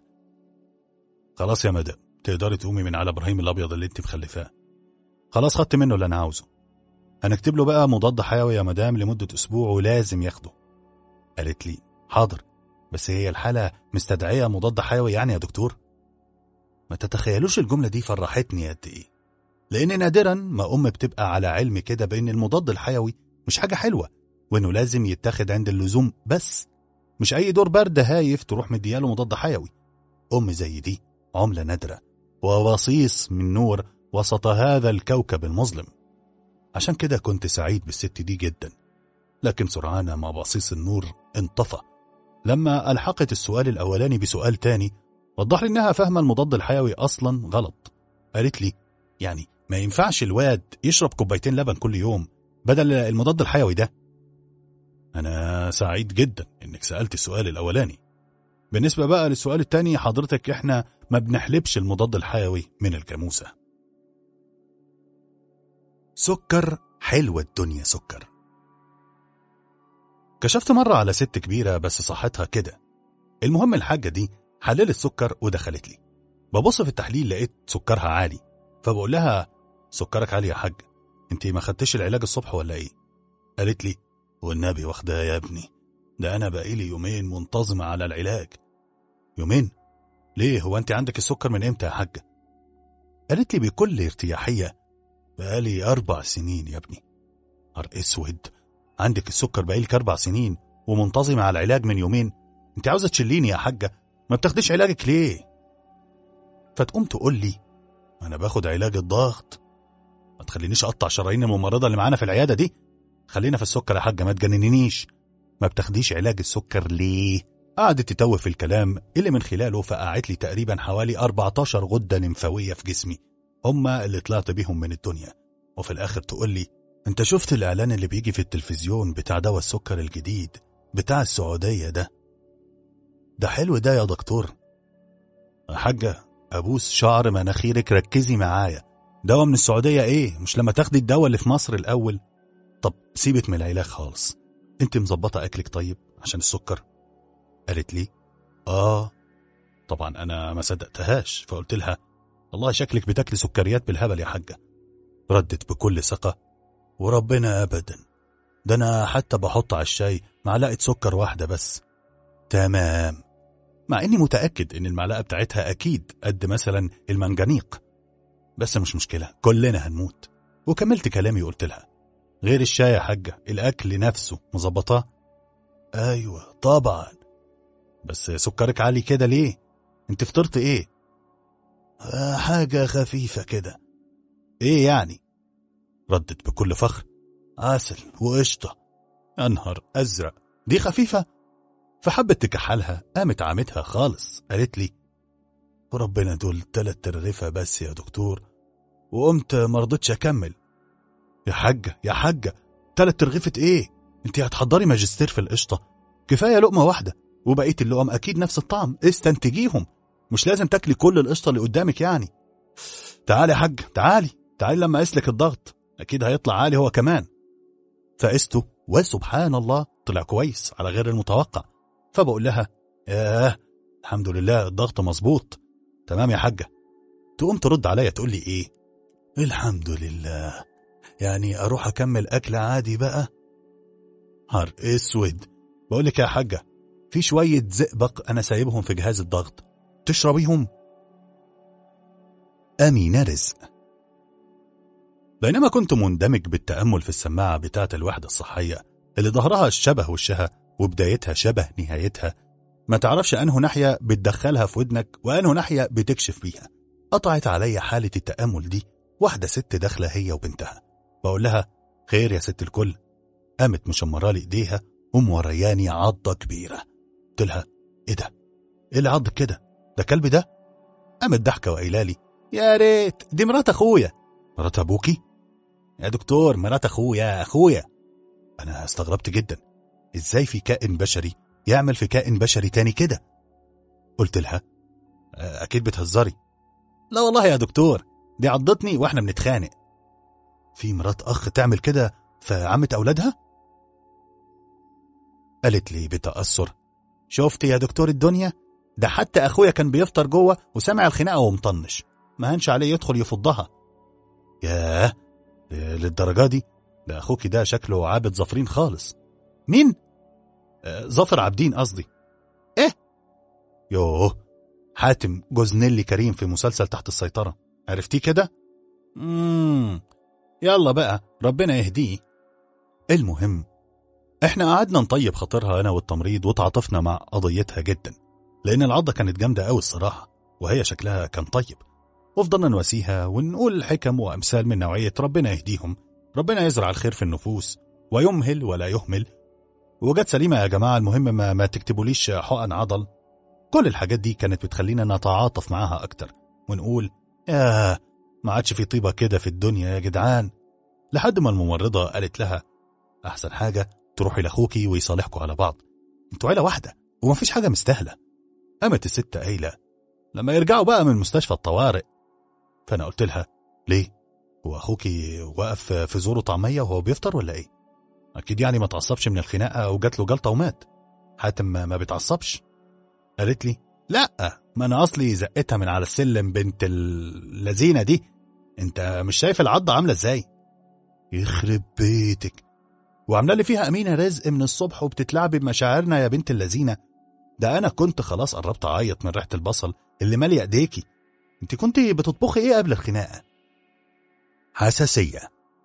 خلاص يا مدام تقدري تقومي من على ابراهيم الابيض اللي انت مخلفاه خلاص خدت منه اللي انا عاوزه هنكتب له بقى مضاد حيوي يا مدام لمدة اسبوع ولازم ياخده قالت لي حاضر بس هي الحالة مستدعية مضاد حيوي يعني يا دكتور ما تتخيلوش الجملة دي فرحتني قد ايه لان نادرا ما ام بتبقى على علم كده بان المضاد الحيوي مش حاجة حلوة وإنه لازم يتاخد عند اللزوم بس مش أي دور برد هايف تروح مدياله مضاد حيوي أم زي دي عملة نادرة وبصيص من نور وسط هذا الكوكب المظلم عشان كده كنت سعيد بالست دي جدا لكن سرعان ما بصيص النور انطفى لما ألحقت السؤال الأولاني بسؤال تاني وضح لي إنها فاهمة المضاد الحيوي أصلا غلط قالت لي يعني ما ينفعش الواد يشرب كوبايتين لبن كل يوم بدل المضاد الحيوي ده أنا سعيد جدا إنك سألت السؤال الأولاني بالنسبة بقى للسؤال التاني حضرتك إحنا ما بنحلبش المضاد الحيوي من الجاموسة سكر حلوة الدنيا سكر كشفت مرة على ست كبيرة بس صحتها كده المهم الحاجة دي حللت سكر ودخلت لي ببص في التحليل لقيت سكرها عالي فبقول لها سكرك عالي يا حاج انت ما خدتش العلاج الصبح ولا ايه قالت لي والنبي واخدها يا ابني ده انا بقالي يومين منتظمة على العلاج يومين ليه هو انت عندك السكر من امتى يا حاجة قالت لي بكل ارتياحية بقالي اربع سنين يا ابني نهار اسود عندك السكر بقالك اربع سنين ومنتظمة على العلاج من يومين انت عاوزة تشليني يا حاجة ما بتاخديش علاجك ليه فتقوم تقول لي انا باخد علاج الضغط ما تخلينيش اقطع شرايين الممرضة اللي معانا في العيادة دي خلينا في السكر يا حاجة ما تجننينيش ما بتاخديش علاج السكر ليه قعدت تتوه في الكلام اللي من خلاله فقعت لي تقريبا حوالي 14 غدة لمفاوية في جسمي هما اللي طلعت بيهم من الدنيا وفي الآخر تقول لي انت شفت الإعلان اللي بيجي في التلفزيون بتاع دواء السكر الجديد بتاع السعودية ده ده حلو ده يا دكتور يا حاجة أبوس شعر مناخيرك ركزي معايا دواء من السعودية إيه مش لما تاخدي الدواء اللي في مصر الأول طب سيبك من العلاج خالص انت مظبطة أكلك طيب عشان السكر قالت لي آه طبعا أنا ما صدقتهاش فقلت لها والله شكلك بتاكلي سكريات بالهبل يا حاجة ردت بكل ثقة وربنا أبدا ده أنا حتى بحط على الشاي معلقة سكر واحدة بس تمام مع إني متأكد إن المعلقة بتاعتها أكيد قد مثلا المنجنيق بس مش مشكلة كلنا هنموت وكملت كلامي وقلت لها غير الشاي يا حاجة الأكل نفسه مظبطاه أيوة طبعا بس سكرك عالي كده ليه انت فطرت ايه آه حاجة خفيفة كده ايه يعني ردت بكل فخر عسل وقشطة يا نهار أزرق دي خفيفة فحبت تكحلها قامت عامتها خالص قالت لي وربنا دول تلات ترغفة بس يا دكتور وقمت مرضتش أكمل يا حاجة يا حاجة تلات ترغفة ايه انت هتحضري ماجستير في القشطة كفاية لقمة واحدة وبقية اللقم أكيد نفس الطعم استنتجيهم مش لازم تاكلي كل القشطة اللي قدامك يعني تعالي يا حاج تعالي تعالي لما أقيسلك الضغط أكيد هيطلع عالي هو كمان فقسته وسبحان الله طلع كويس على غير المتوقع فبقول لها ياه الحمد لله الضغط مظبوط تمام يا حاجة تقوم ترد عليا تقول لي ايه الحمد لله يعني اروح اكمل اكل عادي بقى هار اسود بقول لك يا حاجة في شوية زئبق انا سايبهم في جهاز الضغط تشربيهم أمينة رزق بينما كنت مندمج بالتأمل في السماعة بتاعة الوحدة الصحية اللي ظهرها الشبه وشها وبدايتها شبه نهايتها ما تعرفش أنه ناحية بتدخلها في ودنك وأنه ناحية بتكشف بيها قطعت عليا حالة التأمل دي واحدة ست داخلة هي وبنتها بقول لها خير يا ست الكل قامت مشمرة لي ايديها ومورياني عضة كبيرة قلت لها ايه ده ايه اللي عضك كده ده كلب ده قامت ضحكة وقايله لي يا ريت دي مرات اخويا مرات ابوكي يا دكتور مرات اخويا اخويا انا استغربت جدا ازاي في كائن بشري يعمل في كائن بشري تاني كده قلت لها اكيد بتهزري لا والله يا دكتور دي عضتني واحنا بنتخانق في مرات اخ تعمل كده في عمة اولادها قالت لي بتأثر شفت يا دكتور الدنيا ده حتى اخويا كان بيفطر جوه وسمع الخناقه ومطنش ما هنش عليه يدخل يفضها ياه للدرجه دي ده اخوكي ده شكله عابد ظفرين خالص مين آه ظفر عابدين قصدي ايه يوه حاتم جوزنيلي كريم في مسلسل تحت السيطره عرفتيه كده امم يلا بقى ربنا يهديه المهم احنا قعدنا نطيب خاطرها انا والتمريض وتعاطفنا مع قضيتها جدا لان العضه كانت جامده قوي الصراحه وهي شكلها كان طيب وفضلنا نواسيها ونقول حكم وامثال من نوعيه ربنا يهديهم ربنا يزرع الخير في النفوس ويمهل ولا يهمل وجت سليمه يا جماعه المهم ما, ما تكتبوليش حقن عضل كل الحاجات دي كانت بتخلينا نتعاطف معاها اكتر ونقول ياه ما عادش في طيبه كده في الدنيا يا جدعان لحد ما الممرضه قالت لها احسن حاجه تروحي لاخوكي ويصالحكوا على بعض انتوا عيله واحده ومفيش حاجه مستاهله قامت الست قايله لما يرجعوا بقى من مستشفى الطوارئ فانا قلت لها ليه هو اخوكي وقف في زوره طعميه وهو بيفطر ولا ايه اكيد يعني ما تعصبش من الخناقه او جات له جلطه ومات حاتم ما بيتعصبش قالت لي لا ما انا اصلي زقتها من على السلم بنت اللذينه دي انت مش شايف العضه عامله ازاي يخرب بيتك وعامله لي فيها امينه رزق من الصبح وبتتلعبي بمشاعرنا يا بنت اللذينه ده انا كنت خلاص قربت اعيط من ريحه البصل اللي ماليه ايديكي انت كنت بتطبخي ايه قبل الخناقه حساسيه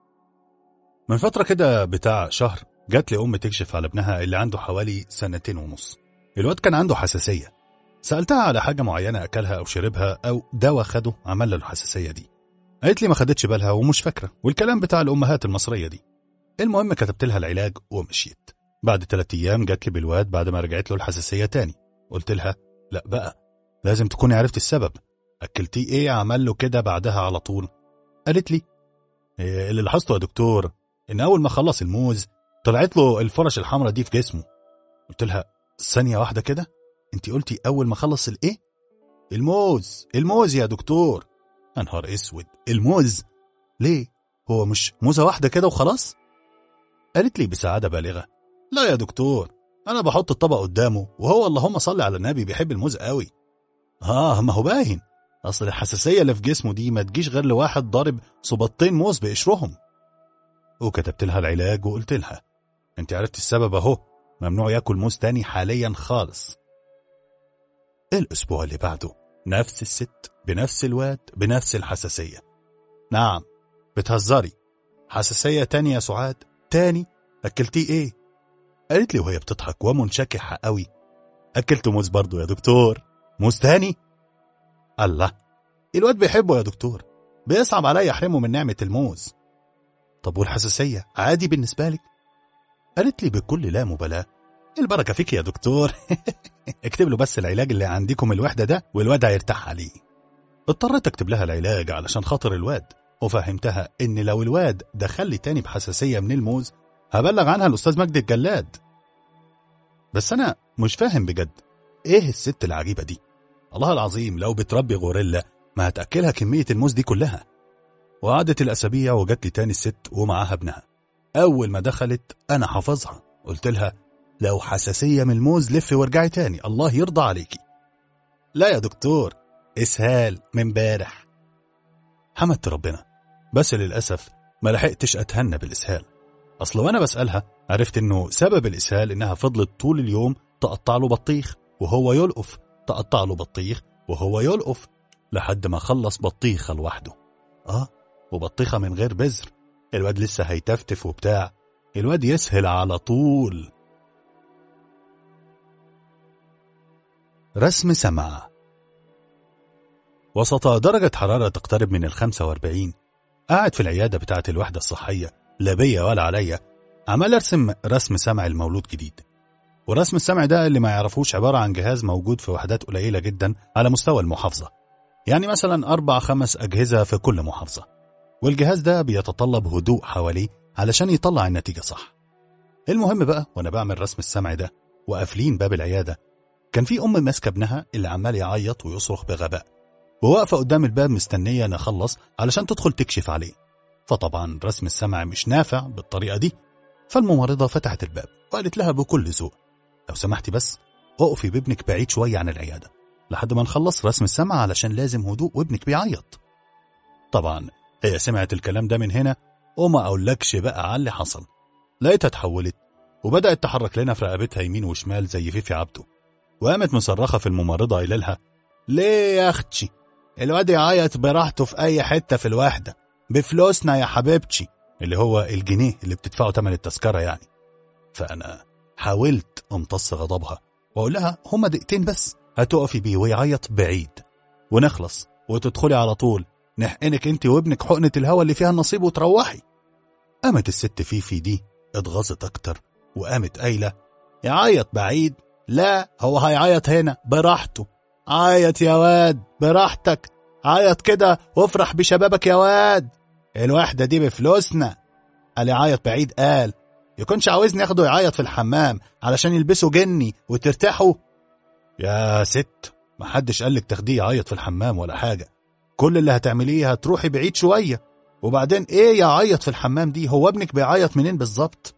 من فتره كده بتاع شهر جات لي ام تكشف على ابنها اللي عنده حوالي سنتين ونص الواد كان عنده حساسيه سالتها على حاجه معينه اكلها او شربها او دواء خده عمل له الحساسيه دي قالت لي ما خدتش بالها ومش فاكره والكلام بتاع الامهات المصريه دي المهم كتبت لها العلاج ومشيت بعد ثلاثة ايام جات لي بالواد بعد ما رجعت له الحساسيه تاني قلت لها لا بقى لازم تكوني عرفت السبب اكلتيه ايه عمل له كده بعدها على طول قالت لي إيه اللي لاحظته يا دكتور ان اول ما خلص الموز طلعت له الفرش الحمراء دي في جسمه قلت لها ثانيه واحده كده انت قلتي اول ما خلص الايه الموز الموز يا دكتور يا نهار اسود الموز ليه هو مش موزه واحده كده وخلاص قالت لي بسعاده بالغه لا يا دكتور انا بحط الطبق قدامه وهو اللهم صل على النبي بيحب الموز قوي اه ما هو باين اصل الحساسيه اللي في جسمه دي ما تجيش غير لواحد ضارب صباطين موز بقشرهم وكتبت لها العلاج وقلت لها انت عرفت السبب اهو ممنوع ياكل موز تاني حاليا خالص الاسبوع اللي بعده نفس الست بنفس الواد بنفس الحساسيه نعم بتهزري حساسيه تاني يا سعاد تاني اكلتيه ايه قالت لي وهي بتضحك ومنشكحه قوي اكلت موز برضه يا دكتور موز تاني الله الواد بيحبه يا دكتور بيصعب عليا احرمه من نعمه الموز طب والحساسيه عادي بالنسبه لك قالت لي بكل لا مبالاه البركه فيك يا دكتور اكتب له بس العلاج اللي عندكم الوحده ده والواد هيرتاح عليه اضطريت اكتب لها العلاج علشان خاطر الواد وفهمتها ان لو الواد دخل لي تاني بحساسيه من الموز هبلغ عنها الاستاذ مجدي الجلاد بس انا مش فاهم بجد ايه الست العجيبه دي الله العظيم لو بتربي غوريلا ما هتاكلها كميه الموز دي كلها وقعدت الاسابيع وجت لي تاني الست ومعاها ابنها اول ما دخلت انا حافظها قلت لها لو حساسيه من الموز لفي وارجعي تاني الله يرضى عليكي لا يا دكتور اسهال من امبارح حمدت ربنا بس للاسف ما لحقتش اتهنى بالاسهال اصل وانا بسالها عرفت انه سبب الاسهال انها فضلت طول اليوم تقطع له بطيخ وهو يلقف تقطع له بطيخ وهو يلقف لحد ما خلص بطيخه لوحده اه وبطيخه من غير بذر الواد لسه هيتفتف وبتاع الواد يسهل على طول رسم سمع وسط درجة حرارة تقترب من الخمسة واربعين قاعد في العيادة بتاعة الوحدة الصحية لا بيا ولا عليا عمال ارسم رسم سمع المولود جديد ورسم السمع ده اللي ما يعرفوش عبارة عن جهاز موجود في وحدات قليلة جدا على مستوى المحافظة يعني مثلا أربع خمس أجهزة في كل محافظة والجهاز ده بيتطلب هدوء حواليه علشان يطلع النتيجة صح المهم بقى وأنا بعمل رسم السمع ده وقافلين باب العيادة كان في أم ماسكة ابنها اللي عمال يعيط ويصرخ بغباء وواقفة قدام الباب مستنية نخلص علشان تدخل تكشف عليه فطبعا رسم السمع مش نافع بالطريقة دي فالممرضة فتحت الباب وقالت لها بكل ذوق لو سمحتي بس اقفي بابنك بعيد شوية عن العيادة لحد ما نخلص رسم السمع علشان لازم هدوء وابنك بيعيط طبعا هي سمعت الكلام ده من هنا وما اقولكش بقى على اللي حصل لقيتها اتحولت وبدأت تحرك لنا في رقبتها يمين وشمال زي فيفي عبده وقامت مصرخة في الممرضة قايله لها ليه يا اختي الواد يعيط براحته في اي حتة في الوحدة بفلوسنا يا حبيبتي اللي هو الجنيه اللي بتدفعه تمن التذكرة يعني فأنا حاولت أمتص غضبها وأقول لها هما دقيقتين بس هتقفي بيه ويعيط بعيد ونخلص وتدخلي على طول نحقنك انت وابنك حقنة الهوا اللي فيها النصيب وتروحي قامت الست فيفي دي اتغاظت أكتر وقامت قايلة يعيط بعيد لا هو هيعيط هنا براحته عيط يا واد براحتك عيط كده وافرح بشبابك يا واد الوحدة دي بفلوسنا قال يعيط بعيد قال يكونش عاوزني اخده يعيط في الحمام علشان يلبسوا جني وترتاحوا يا ست محدش قالك تاخديه يعيط في الحمام ولا حاجة كل اللي هتعمليه هتروحي بعيد شوية وبعدين ايه يعيط في الحمام دي هو ابنك بيعيط منين بالظبط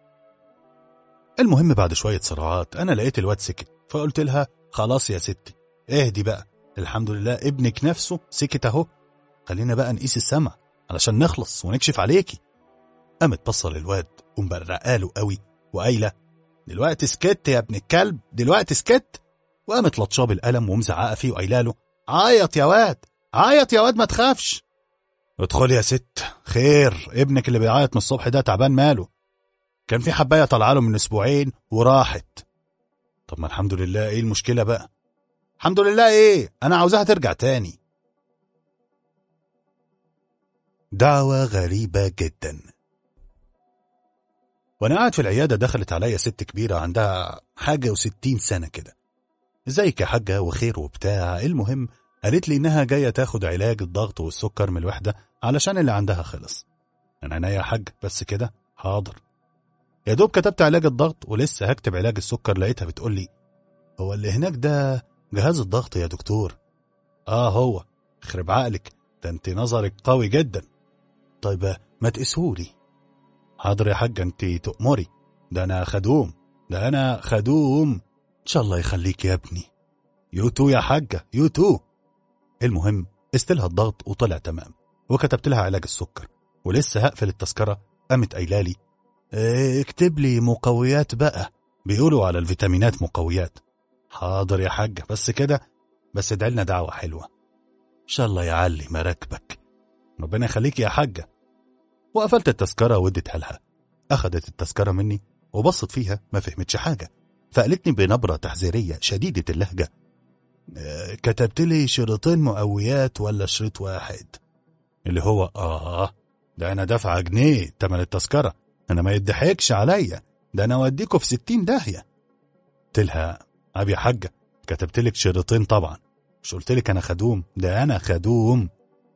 المهم بعد شوية صراعات أنا لقيت الواد سكت فقلت لها خلاص يا ستي اهدي بقى الحمد لله ابنك نفسه سكت اهو خلينا بقى نقيس السما علشان نخلص ونكشف عليكي قامت بصة للواد ومبرقاله قوي وقايلة دلوقتي سكت يا ابن الكلب دلوقتي سكت وقامت لطشاه بالقلم ومزعقة فيه وقايله له عيط يا واد عيط يا واد ما تخافش ادخل يا ست خير ابنك اللي بيعيط من الصبح ده تعبان ماله كان في حباية طالعه له من اسبوعين وراحت طب ما الحمد لله ايه المشكلة بقى الحمد لله ايه انا عاوزاها ترجع تاني دعوة غريبة جدا وانا قاعد في العيادة دخلت عليا ست كبيرة عندها حاجة وستين سنة كده ازيك يا حاجة وخير وبتاع المهم قالت لي انها جاية تاخد علاج الضغط والسكر من الوحدة علشان اللي عندها خلص انا عينيا يا حاج بس كده حاضر يا دوب كتبت علاج الضغط ولسه هكتب علاج السكر لقيتها بتقول لي هو اللي هناك ده جهاز الضغط يا دكتور اه هو خرب عقلك ده انت نظرك قوي جدا طيب ما تقسهولي حاضر يا حاجة انت تؤمري ده انا خدوم ده انا خدوم ان شاء الله يخليك يا ابني يوتو يا حاجة يوتو المهم استلها الضغط وطلع تمام وكتبت لها علاج السكر ولسه هقفل التذكرة قامت قايلالي اه اكتب لي مقويات بقى بيقولوا على الفيتامينات مقويات حاضر يا حاجة بس كده بس ادعي لنا دعوة حلوة ان شاء الله يعلي مراكبك ربنا يخليك يا حاجة وقفلت التذكرة واديتها لها أخدت التذكرة مني وبصت فيها ما فهمتش حاجة فقالتني بنبرة تحذيرية شديدة اللهجة "آه، كتبت لي شريطين مقويات ولا شريط واحد اللي هو آه ده أنا دافعة جنيه تمن التذكرة أنا ما يضحكش عليا ده أنا أوديكوا في ستين داهية قلت لها أبي يا حاجة كتبت لك شريطين طبعا مش قلت لك أنا خدوم ده أنا خدوم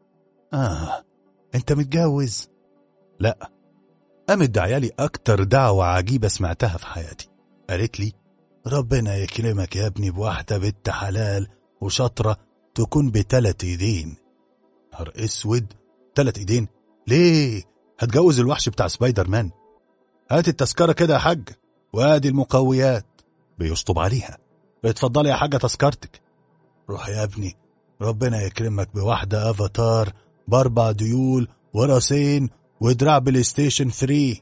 آه أنت متجوز لا قامت دعيالي أكتر دعوة عجيبة سمعتها في حياتي قالت لي ربنا يكرمك يا ابني بواحدة بنت حلال وشاطرة تكون بتلات ايدين نهار اسود تلات ايدين ليه هتجوز الوحش بتاع سبايدر مان هات التذكرة كده يا حاج وادي المقويات بيشطب عليها اتفضلي يا حاجة تذكرتك روح يا ابني ربنا يكرمك بواحدة افاتار باربع ديول وراسين ودراع بلاي ستيشن 3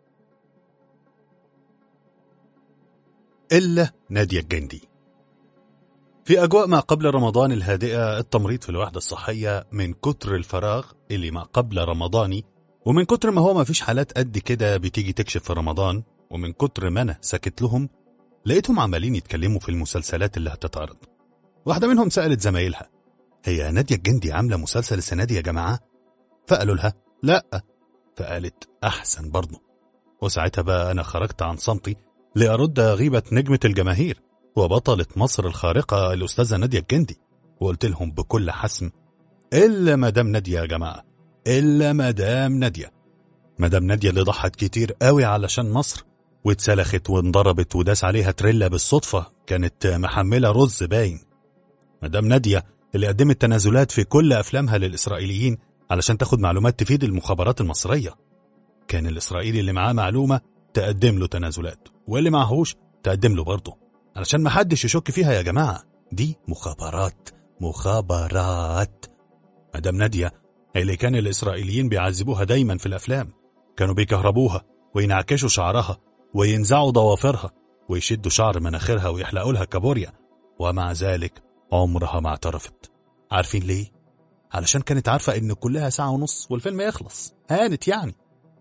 إلا نادية الجندي في أجواء ما قبل رمضان الهادئة التمريض في الوحدة الصحية من كتر الفراغ اللي ما قبل رمضاني ومن كتر ما هو ما فيش حالات قد كده بتيجي تكشف في رمضان ومن كتر ما أنا سكت لهم لقيتهم عمالين يتكلموا في المسلسلات اللي هتتعرض واحدة منهم سألت زمايلها هي نادية الجندي عاملة مسلسل السنة دي يا جماعة فقالوا لها لا فقالت أحسن برضه وساعتها بقى أنا خرجت عن صمتي لأرد غيبة نجمة الجماهير وبطلة مصر الخارقة الأستاذة نادية الجندي وقلت لهم بكل حسم إلا مدام نادية يا جماعة إلا مدام نادية مدام نادية اللي ضحت كتير قوي علشان مصر واتسلخت وانضربت وداس عليها تريلا بالصدفة كانت محملة رز باين مدام نادية اللي قدمت تنازلات في كل أفلامها للإسرائيليين علشان تاخد معلومات تفيد المخابرات المصرية كان الإسرائيلي اللي معاه معلومة تقدم له تنازلات واللي معهوش تقدم له برضه علشان ما حدش يشك فيها يا جماعة دي مخابرات مخابرات مدام نادية اللي كان الإسرائيليين بيعذبوها دايما في الأفلام كانوا بيكهربوها وينعكشوا شعرها وينزعوا ضوافرها ويشدوا شعر مناخيرها ويحلقوا لها كابوريا ومع ذلك عمرها ما اعترفت عارفين ليه؟ علشان كانت عارفة إن كلها ساعة ونص والفيلم يخلص هانت يعني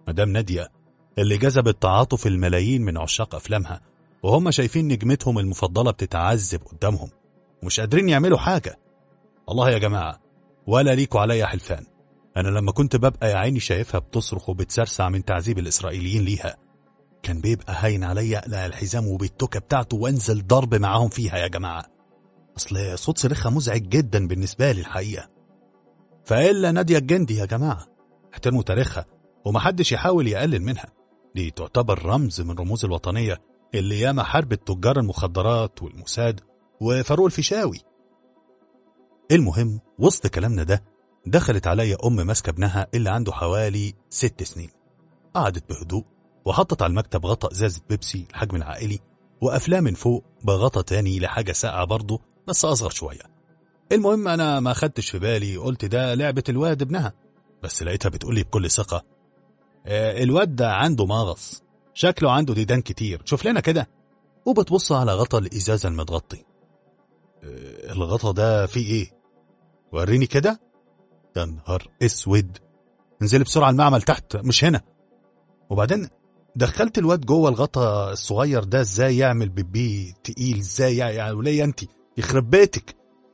مدام نادية اللي جذبت تعاطف الملايين من عشاق أفلامها وهم شايفين نجمتهم المفضلة بتتعذب قدامهم ومش قادرين يعملوا حاجة والله يا جماعة ولا ليكوا عليا حلفان أنا لما كنت ببقى يا عيني شايفها بتصرخ وبتسرسع من تعذيب الإسرائيليين ليها كان بيبقى هاين عليا أقلع الحزام وبالتوكة بتاعته وانزل ضرب معاهم فيها يا جماعة أصل صوت صريخها مزعج جدا بالنسبة لي الحقيقة فإلا نادية الجندي يا جماعة احترموا تاريخها ومحدش يحاول يقلل منها دي تعتبر رمز من رموز الوطنية اللي ياما حاربت تجار المخدرات والموساد وفاروق الفيشاوي المهم وسط كلامنا ده دخلت عليا أم ماسكة ابنها اللي عنده حوالي ست سنين قعدت بهدوء وحطت على المكتب غطا ازازة بيبسي الحجم العائلي وقفلاه من فوق بغطا تاني لحاجة ساقعة برضه بس أصغر شوية المهم أنا ما خدتش في بالي قلت ده لعبة الواد ابنها بس لقيتها بتقولي بكل ثقة "آه، الواد ده عنده مغص شكله عنده ديدان كتير شوف لنا كده وبتبص على غطا الإزازة المتغطي "آه، الغطا ده فيه ايه وريني كده يا نهار اسود انزلي بسرعة المعمل تحت مش هنا وبعدين دخلت الواد جوه الغطا الصغير ده ازاي يعمل بيبي تقيل ازاي يا يا وليه انت يخرب بيتك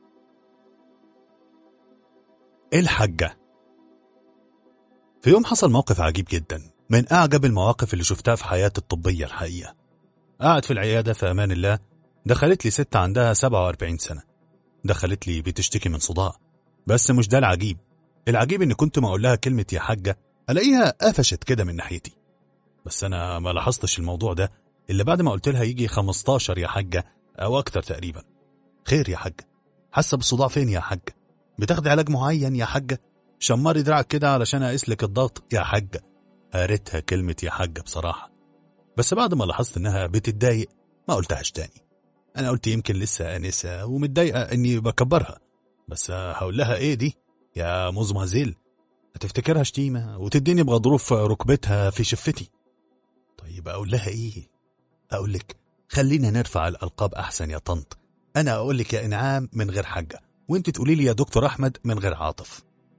الحاجة في يوم حصل موقف عجيب جدا من أعجب المواقف اللي شفتها في حياتي الطبية الحقيقة قاعد في العيادة في أمان الله دخلت لي ست عندها 47 سنة دخلت لي بتشتكي من صداع بس مش ده العجيب العجيب إن كنت ما أقول لها كلمة يا حاجة ألاقيها قفشت كده من ناحيتي بس أنا ما لاحظتش الموضوع ده إلا بعد ما قلت لها يجي 15 يا حاجة أو أكتر تقريبا خير يا حاجة حاسة بالصداع فين يا حاجة بتاخدي علاج معين يا حاجة شمري دراعك كده علشان أقيس لك الضغط يا حاجة قريتها كلمة يا حاجة بصراحة بس بعد ما لاحظت إنها بتتضايق ما قلتهاش تاني أنا قلت يمكن لسه آنسة ومتضايقة إني بكبرها بس هقول لها إيه دي يا مزمزيل هتفتكرها شتيمة وتديني بغضروف ركبتها في شفتي طيب أقول لها إيه أقول لك خلينا نرفع الألقاب أحسن يا طنط أنا أقول لك يا إنعام من غير حاجة وانت تقولي لي يا دكتور أحمد من غير عاطف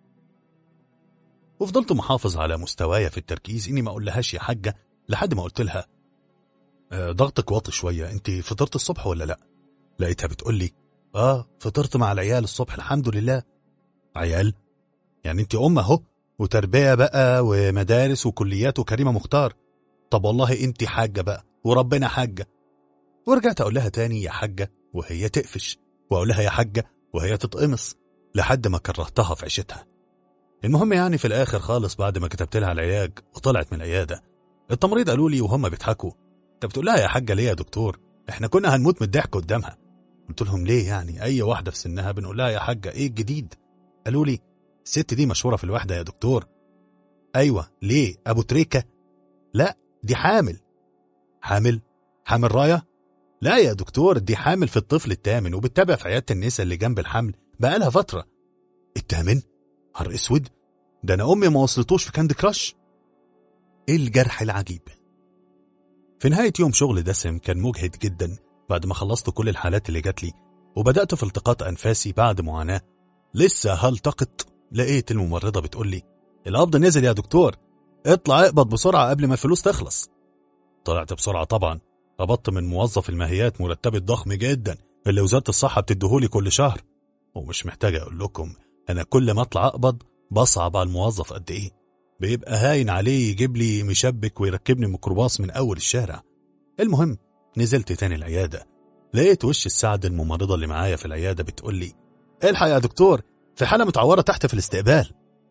وفضلت محافظ على مستواي في التركيز إني ما أقول لهاش يا حاجة لحد ما قلت لها "آه، ضغطك واطي شوية انت فطرت الصبح ولا لا لقيتها بتقول لي اه فطرت مع العيال الصبح الحمد لله عيال يعني انت ام اهو وتربية بقى ومدارس وكليات وكريمة مختار طب والله انت حاجة بقى وربنا حاجة ورجعت اقول لها تاني يا حاجة وهي تقفش واقول لها يا حاجة وهي تتقمص لحد ما كرهتها في عيشتها المهم يعني في الاخر خالص بعد ما كتبت لها العلاج وطلعت من العيادة التمريض قالوا لي وهم بيضحكوا انت بتقول لها يا حاجة ليه يا دكتور احنا كنا هنموت من الضحك قدامها قلت لهم ليه يعني اي واحدة في سنها بنقول لها يا حاجة ايه الجديد قالوا لي الست دي مشهورة في الوحدة يا دكتور ايوه ليه ابو تريكة لا دي حامل حامل حامل راية لا يا دكتور دي حامل في الطفل الثامن وبتتابع في عيادة النساء اللي جنب الحمل بقالها فترة الثامن هر اسود ده انا امي ما وصلتوش في كاندي كراش ايه الجرح العجيب في نهاية يوم شغل دسم كان مجهد جدا بعد ما خلصت كل الحالات اللي جات لي وبدأت في التقاط أنفاسي بعد معاناة لسه هلتقط لقيت الممرضة بتقول لي القبض نزل يا دكتور اطلع اقبض بسرعة قبل ما الفلوس تخلص طلعت بسرعة طبعا قبضت من موظف الماهيات مرتبي الضخم جدا اللي وزارة الصحة بتديهولي كل شهر ومش محتاج أقول لكم أنا كل ما أطلع أقبض بصعب على الموظف قد إيه بيبقى هاين عليه يجيب لي مشبك ويركبني ميكروباص من أول الشارع المهم نزلت تاني العيادة لقيت وش السعد الممرضة اللي معايا في العيادة بتقول لي الحق يا دكتور في حالة متعورة تحت في الاستقبال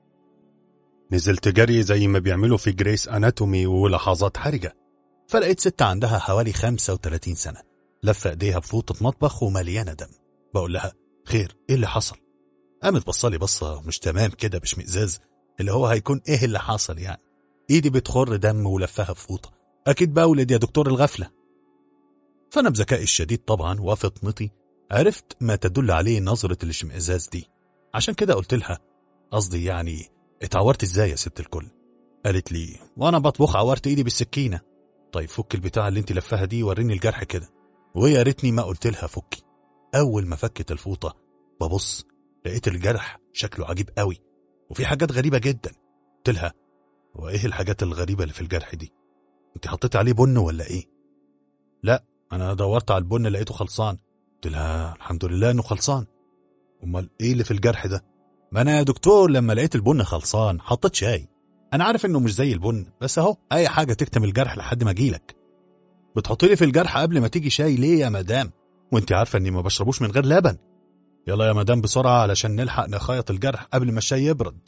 نزلت جري زي ما بيعملوا في جريس أناتومي ولحظات حرجة فلقيت ست عندها حوالي 35 سنة لفة ايديها بفوطة مطبخ ومليانة دم بقول لها خير ايه اللي حصل قامت بصلي بصة مش تمام كده بشمئزاز اللي هو هيكون ايه اللي حصل يعني ايدي بتخر دم ولفها بفوطة اكيد بولد يا دكتور الغفلة فانا بذكائي الشديد طبعا وفطنتي عرفت ما تدل عليه نظرة الاشمئزاز دي عشان كده قلت لها قصدي يعني اتعورت ازاي يا ست الكل قالت لي وانا بطبخ عورت ايدي بالسكينة طيب فك البتاع اللي انت لفها دي وريني الجرح كده ويا ريتني ما قلت لها فكي اول ما فكت الفوطة ببص لقيت الجرح شكله عجيب قوي وفي حاجات غريبة جدا قلت لها وايه الحاجات الغريبة اللي في الجرح دي انت حطيت عليه بن ولا ايه لا انا دورت على البن لقيته خلصان قلت لها الحمد لله انه خلصان امال ايه اللي في الجرح ده ما انا يا دكتور لما لقيت البن خلصان حطيت شاي انا عارف انه مش زي البن بس اهو اي حاجه تكتم الجرح لحد ما اجيلك بتحطي لي في الجرح قبل ما تيجي شاي ليه يا مدام وانت عارفه اني ما بشربوش من غير لبن يلا يا مدام بسرعه علشان نلحق نخيط الجرح قبل ما الشاي يبرد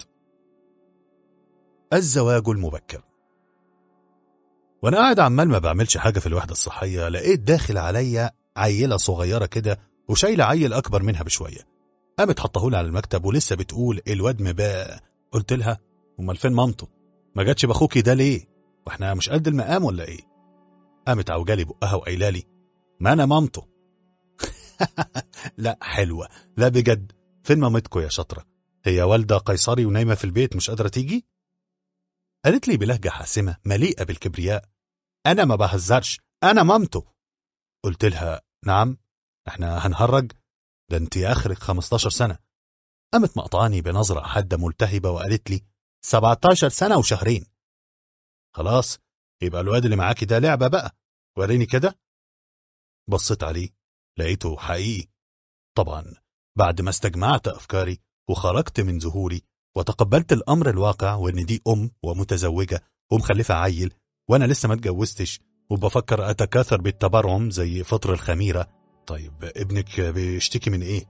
الزواج المبكر وانا قاعد عمال ما بعملش حاجه في الوحده الصحيه لقيت داخل عليا عيله صغيره كده وشايله عيل اكبر منها بشويه قامت حطهولي على المكتب ولسه بتقول الواد مباء قلت لها امال فين مامته ما جاتش باخوكي ده ليه واحنا مش قد المقام ولا ايه قامت عوجالي بقها وقايله لي ما انا مامته لا حلوه لا بجد فين مامتكو يا شاطره هي والده قيصري ونايمه في البيت مش قادره تيجي قالت لي بلهجه حاسمه مليئه بالكبرياء انا ما بهزرش انا مامته قلت لها نعم احنا هنهرج ده انت اخرك 15 سنه قامت مقطعاني بنظره حاده ملتهبه وقالت لي 17 سنه وشهرين خلاص يبقى الواد اللي معاكي ده لعبه بقى وريني كده بصيت عليه لقيته حقيقي طبعا بعد ما استجمعت افكاري وخرجت من ذهولي وتقبلت الامر الواقع وان دي ام ومتزوجه ومخلفه عيل وانا لسه ما اتجوزتش وبفكر اتكاثر بالتبرعم زي فطر الخميره طيب ابنك بيشتكي من ايه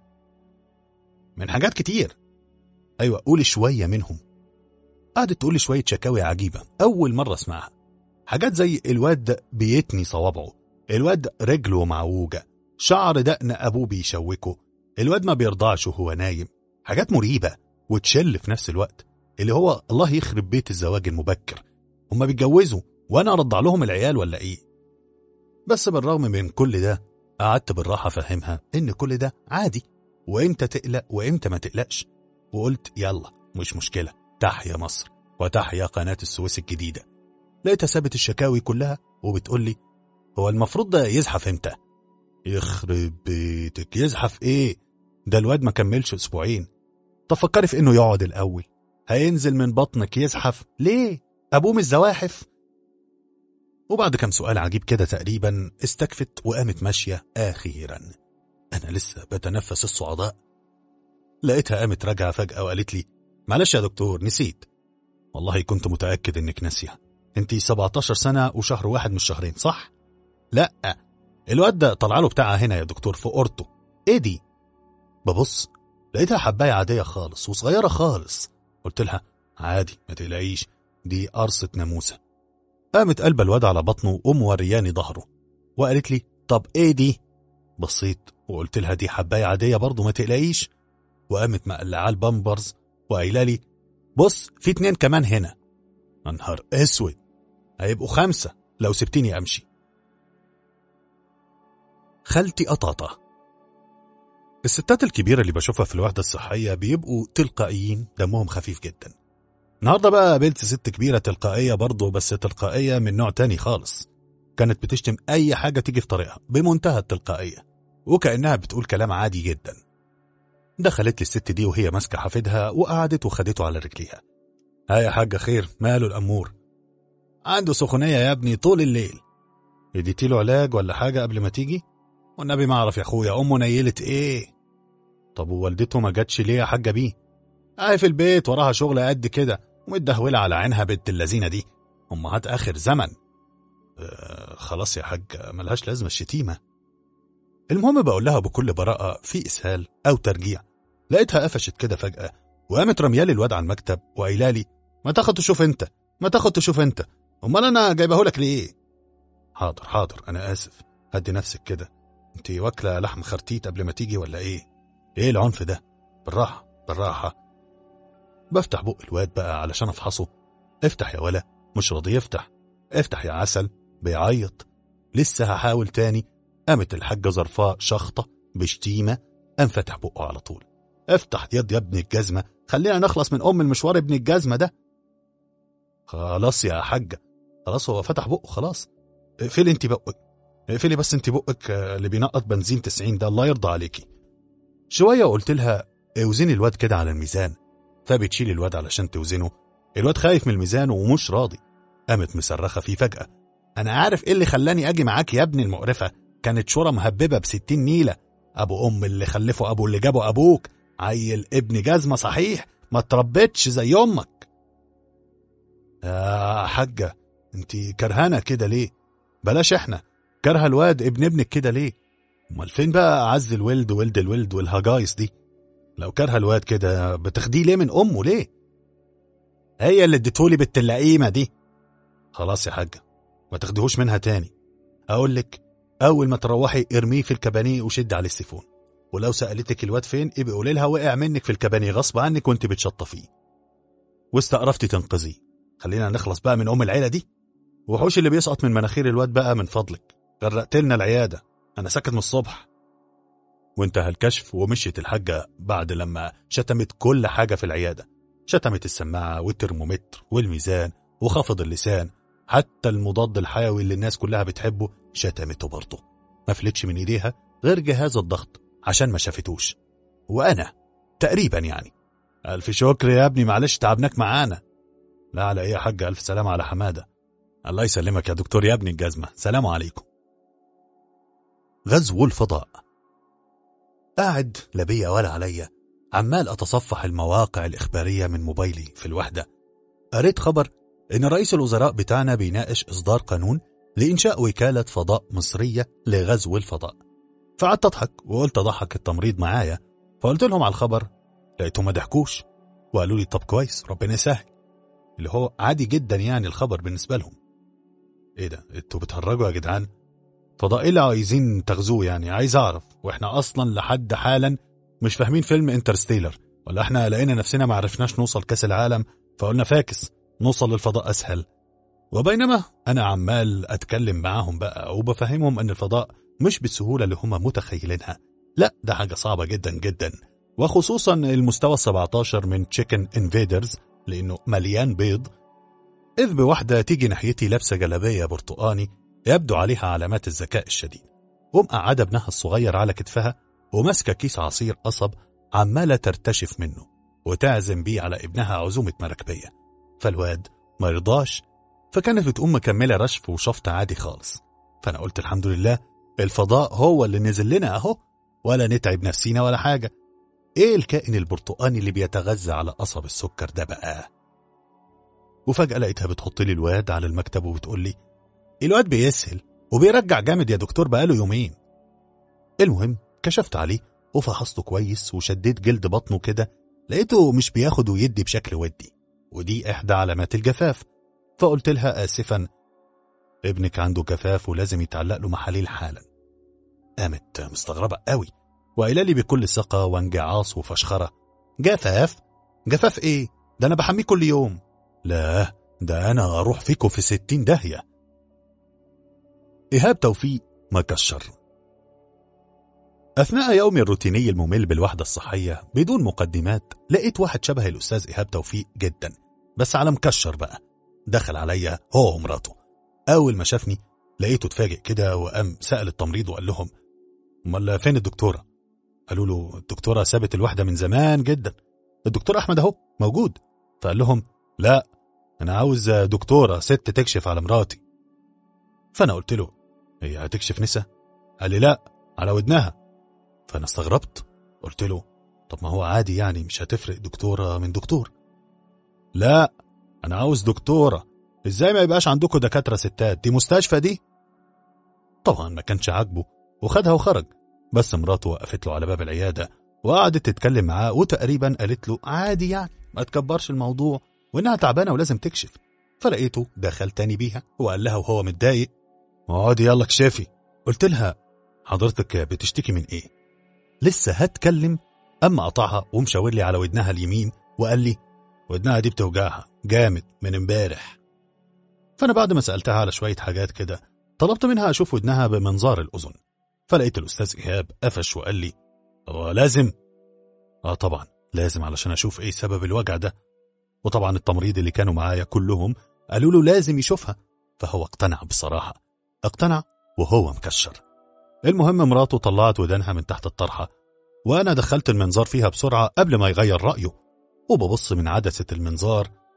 من حاجات كتير ايوه قولي شويه منهم قعدت تقولي شويه شكاوي عجيبه اول مره اسمعها حاجات زي الواد بيتني صوابعه الواد رجله معوجه شعر دقن ابوه بيشوكه الواد ما بيرضعش وهو نايم حاجات مريبه وتشل في نفس الوقت اللي هو الله يخرب بيت الزواج المبكر هما بيتجوزوا وانا ارضع لهم العيال ولا ايه بس بالرغم من كل ده قعدت بالراحة أفهمها إن كل ده عادي وإمتى تقلق وإمتى ما تقلقش وقلت يلا مش مشكلة تحيا مصر وتحيا قناة السويس الجديدة لقيتها سابت الشكاوي كلها وبتقول لي هو المفروض ده يزحف إمتى يخرب بيتك يزحف إيه ده الواد ما كملش أسبوعين طب فكري في إنه يقعد الأول هينزل من بطنك يزحف ليه أبوه مش زواحف وبعد كم سؤال عجيب كده تقريبا استكفت وقامت ماشية أخيرا أنا لسه بتنفس الصعداء لقيتها قامت راجعة فجأة وقالت لي معلش يا دكتور نسيت والله كنت متأكد إنك ناسية أنت 17 سنة وشهر واحد مش شهرين صح؟ لا الواد ده طلع له بتاعها هنا يا دكتور في أورته إيه دي؟ ببص لقيتها حباية عادية خالص وصغيرة خالص قلت لها عادي ما تقلقيش دي قرصة ناموسة قامت قلب الواد على بطنه ومورياني ظهره وقالت لي طب ايه دي بصيت وقلت لها دي حباية عادية برضه ما تقلقيش وقامت مقلعاه البامبرز وقايله لي بص في اتنين كمان هنا انهار اسود هيبقوا خمسة لو سبتيني امشي خالتي قطاطة الستات الكبيرة اللي بشوفها في الوحدة الصحية بيبقوا تلقائيين دمهم خفيف جدا النهاردة بقى قابلت ست كبيرة تلقائية برضه بس تلقائية من نوع تاني خالص كانت بتشتم أي حاجة تيجي في طريقها بمنتهى التلقائية وكأنها بتقول كلام عادي جدا دخلت لي الست دي وهي ماسكة حفيدها وقعدت وخدته على رجليها ها يا حاجة خير ماله الأمور عنده سخونية يا ابني طول الليل اديتي له علاج ولا حاجة قبل ما تيجي والنبي ما اعرف يا اخويا امه نيلت ايه طب ووالدته ما جاتش ليه يا حاجة بيه اهي في البيت وراها شغل قد كده ومتدهولة على عينها بنت اللذينة دي امهات اخر زمن آه خلاص يا حاج ملهاش لازمة الشتيمة المهم بقول لها بكل براءة في اسهال او ترجيع لقيتها قفشت كده فجأة وقامت رميالي الواد على المكتب وقايله لي ما تاخد تشوف انت ما تاخد تشوف انت امال انا جايبهولك ليه حاضر حاضر انا اسف هدي نفسك كده انت واكله لحم خرتيت قبل ما تيجي ولا ايه ايه العنف ده بالراحه بالراحه بفتح بق الواد بقى علشان افحصه افتح يا ولا مش راضي يفتح افتح يا عسل بيعيط لسه هحاول تاني قامت الحاجة ظرفاء شخطة بشتيمة قام فتح بقه على طول افتح يد يا ابن الجزمة خلينا نخلص من أم المشوار ابن الجزمة ده خلاص يا حاجة خلاص هو فتح بقه خلاص اقفلي انت بقك اقفلي بس انت بقك اللي بينقط بنزين 90 ده الله يرضى عليكي شوية قلت لها اوزني الواد كده على الميزان فبتشيل الواد علشان توزنه الواد خايف من الميزان ومش راضي قامت مصرخة فيه فجأة أنا عارف إيه اللي خلاني أجي معاك يا ابني المقرفة كانت شورى مهببة بستين نيلة أبو أم اللي خلفه أبو اللي جابه أبوك عيل ابن جزمة صحيح ما تربتش زي أمك يا حاجة انت كرهانة كده ليه بلاش احنا كره الواد ابن ابنك كده ليه امال فين بقى عز الولد ولد الولد والهجايس دي لو كره الواد كده بتاخديه ليه من امه ليه هي اللي اديتهولي بالتلقيمه دي خلاص يا حاجه ما تاخديهوش منها تاني اقول لك اول ما تروحي ارميه في الكبانيه وشد عليه السيفون ولو سالتك الواد فين ابقي قولي لها وقع منك في الكبانيه غصب عنك وانت بتشطفيه واستقرفتي تنقذيه خلينا نخلص بقى من ام العيله دي وحوش اللي بيسقط من مناخير الواد بقى من فضلك غرقت لنا العياده انا ساكت من الصبح وانتهى الكشف ومشيت الحاجه بعد لما شتمت كل حاجه في العياده شتمت السماعه والترمومتر والميزان وخفض اللسان حتى المضاد الحيوي اللي الناس كلها بتحبه شتمته برضه ما فلتش من ايديها غير جهاز الضغط عشان ما شافتوش وانا تقريبا يعني الف شكر يا ابني معلش تعبناك معانا لا على ايه يا حاج الف سلامه على حماده الله يسلمك يا دكتور يا ابني الجزمه سلام عليكم غزو الفضاء قاعد لا بيا ولا عليا عمال أتصفح المواقع الإخبارية من موبايلي في الوحدة قريت خبر إن رئيس الوزراء بتاعنا بيناقش إصدار قانون لإنشاء وكالة فضاء مصرية لغزو الفضاء فقعدت أضحك وقلت أضحك التمريض معايا فقلت لهم على الخبر لقيتهم ما ضحكوش وقالوا لي طب كويس ربنا يسهل اللي هو عادي جدا يعني الخبر بالنسبة لهم ايه ده انتوا بتهرجوا يا جدعان فضاء ايه اللي عايزين تغزوه يعني عايز اعرف واحنا اصلا لحد حالا مش فاهمين فيلم انترستيلر ولا احنا لقينا نفسنا ما عرفناش نوصل كاس العالم فقلنا فاكس نوصل للفضاء اسهل وبينما انا عمال اتكلم معاهم بقى وبفهمهم ان الفضاء مش بالسهوله اللي هم متخيلينها لا ده حاجه صعبه جدا جدا وخصوصا المستوى 17 من تشيكن انفيدرز لانه مليان بيض اذ بواحده تيجي ناحيتي لابسه جلابيه برتقاني يبدو عليها علامات الذكاء الشديد ومقعدة ابنها الصغير على كتفها وماسكة كيس عصير قصب عمالة ترتشف منه وتعزم بيه على ابنها عزومة مراكبية فالواد ما رضاش فكانت بتقوم مكملة رشف وشفط عادي خالص فأنا قلت الحمد لله الفضاء هو اللي نزل لنا أهو ولا نتعب نفسينا ولا حاجة إيه الكائن البرتقاني اللي بيتغذى على قصب السكر ده بقى وفجأة لقيتها بتحط لي الواد على المكتب وبتقول لي الواد بيسهل وبيرجع جامد يا دكتور بقاله يومين المهم كشفت عليه وفحصته كويس وشديت جلد بطنه كده لقيته مش بياخد ويدي بشكل ودي ودي إحدى علامات الجفاف فقلت لها آسفا ابنك عنده جفاف ولازم يتعلق له محاليل حالا قامت مستغربة قوي وقايله لي بكل ثقة وانجعاص وفشخرة جفاف جفاف ايه ده انا بحميه كل يوم لا ده انا اروح فيكم في ستين داهية إيهاب توفيق مكشر أثناء يومي الروتيني الممل بالوحدة الصحية بدون مقدمات لقيت واحد شبه الأستاذ إيهاب توفيق جدا بس على مكشر بقى دخل عليا هو ومراته أول ما شافني لقيته اتفاجئ كده وقام سأل التمريض وقال لهم أمال فين الدكتورة؟ قالوا له الدكتورة سابت الوحدة من زمان جدا الدكتور أحمد أهو موجود فقال لهم لا أنا عاوز دكتورة ست تكشف على مراتي فأنا قلت له هي هتكشف نسا؟ قال لي لا على ودنها فأنا استغربت قلت له طب ما هو عادي يعني مش هتفرق دكتورة من دكتور لا أنا عاوز دكتورة إزاي ما يبقاش عندكم دكاترة ستات دي مستشفى دي طبعا ما كانش عاجبه وخدها وخرج بس مراته وقفت له على باب العيادة وقعدت تتكلم معاه وتقريبا قالت له عادي يعني ما تكبرش الموضوع وإنها تعبانة ولازم تكشف فلقيته دخل تاني بيها وقال لها وهو متضايق اقعدي يلا اكشفي قلت لها حضرتك بتشتكي من ايه لسه هتكلم اما قطعها ومشاور لي على ودنها اليمين وقال لي ودنها دي بتوجعها جامد من امبارح فانا بعد ما سالتها على شويه حاجات كده طلبت منها اشوف ودنها بمنظار الاذن فلقيت الاستاذ ايهاب قفش وقال لي هو لازم اه طبعا لازم علشان اشوف ايه سبب الوجع ده وطبعا التمريض اللي كانوا معايا كلهم قالوا له لازم يشوفها فهو اقتنع بصراحه اقتنع وهو مكشر المهم مراته طلعت ودانها من تحت الطرحة وأنا دخلت المنظار فيها بسرعة قبل ما يغير رأيه وببص من عدسة المنظار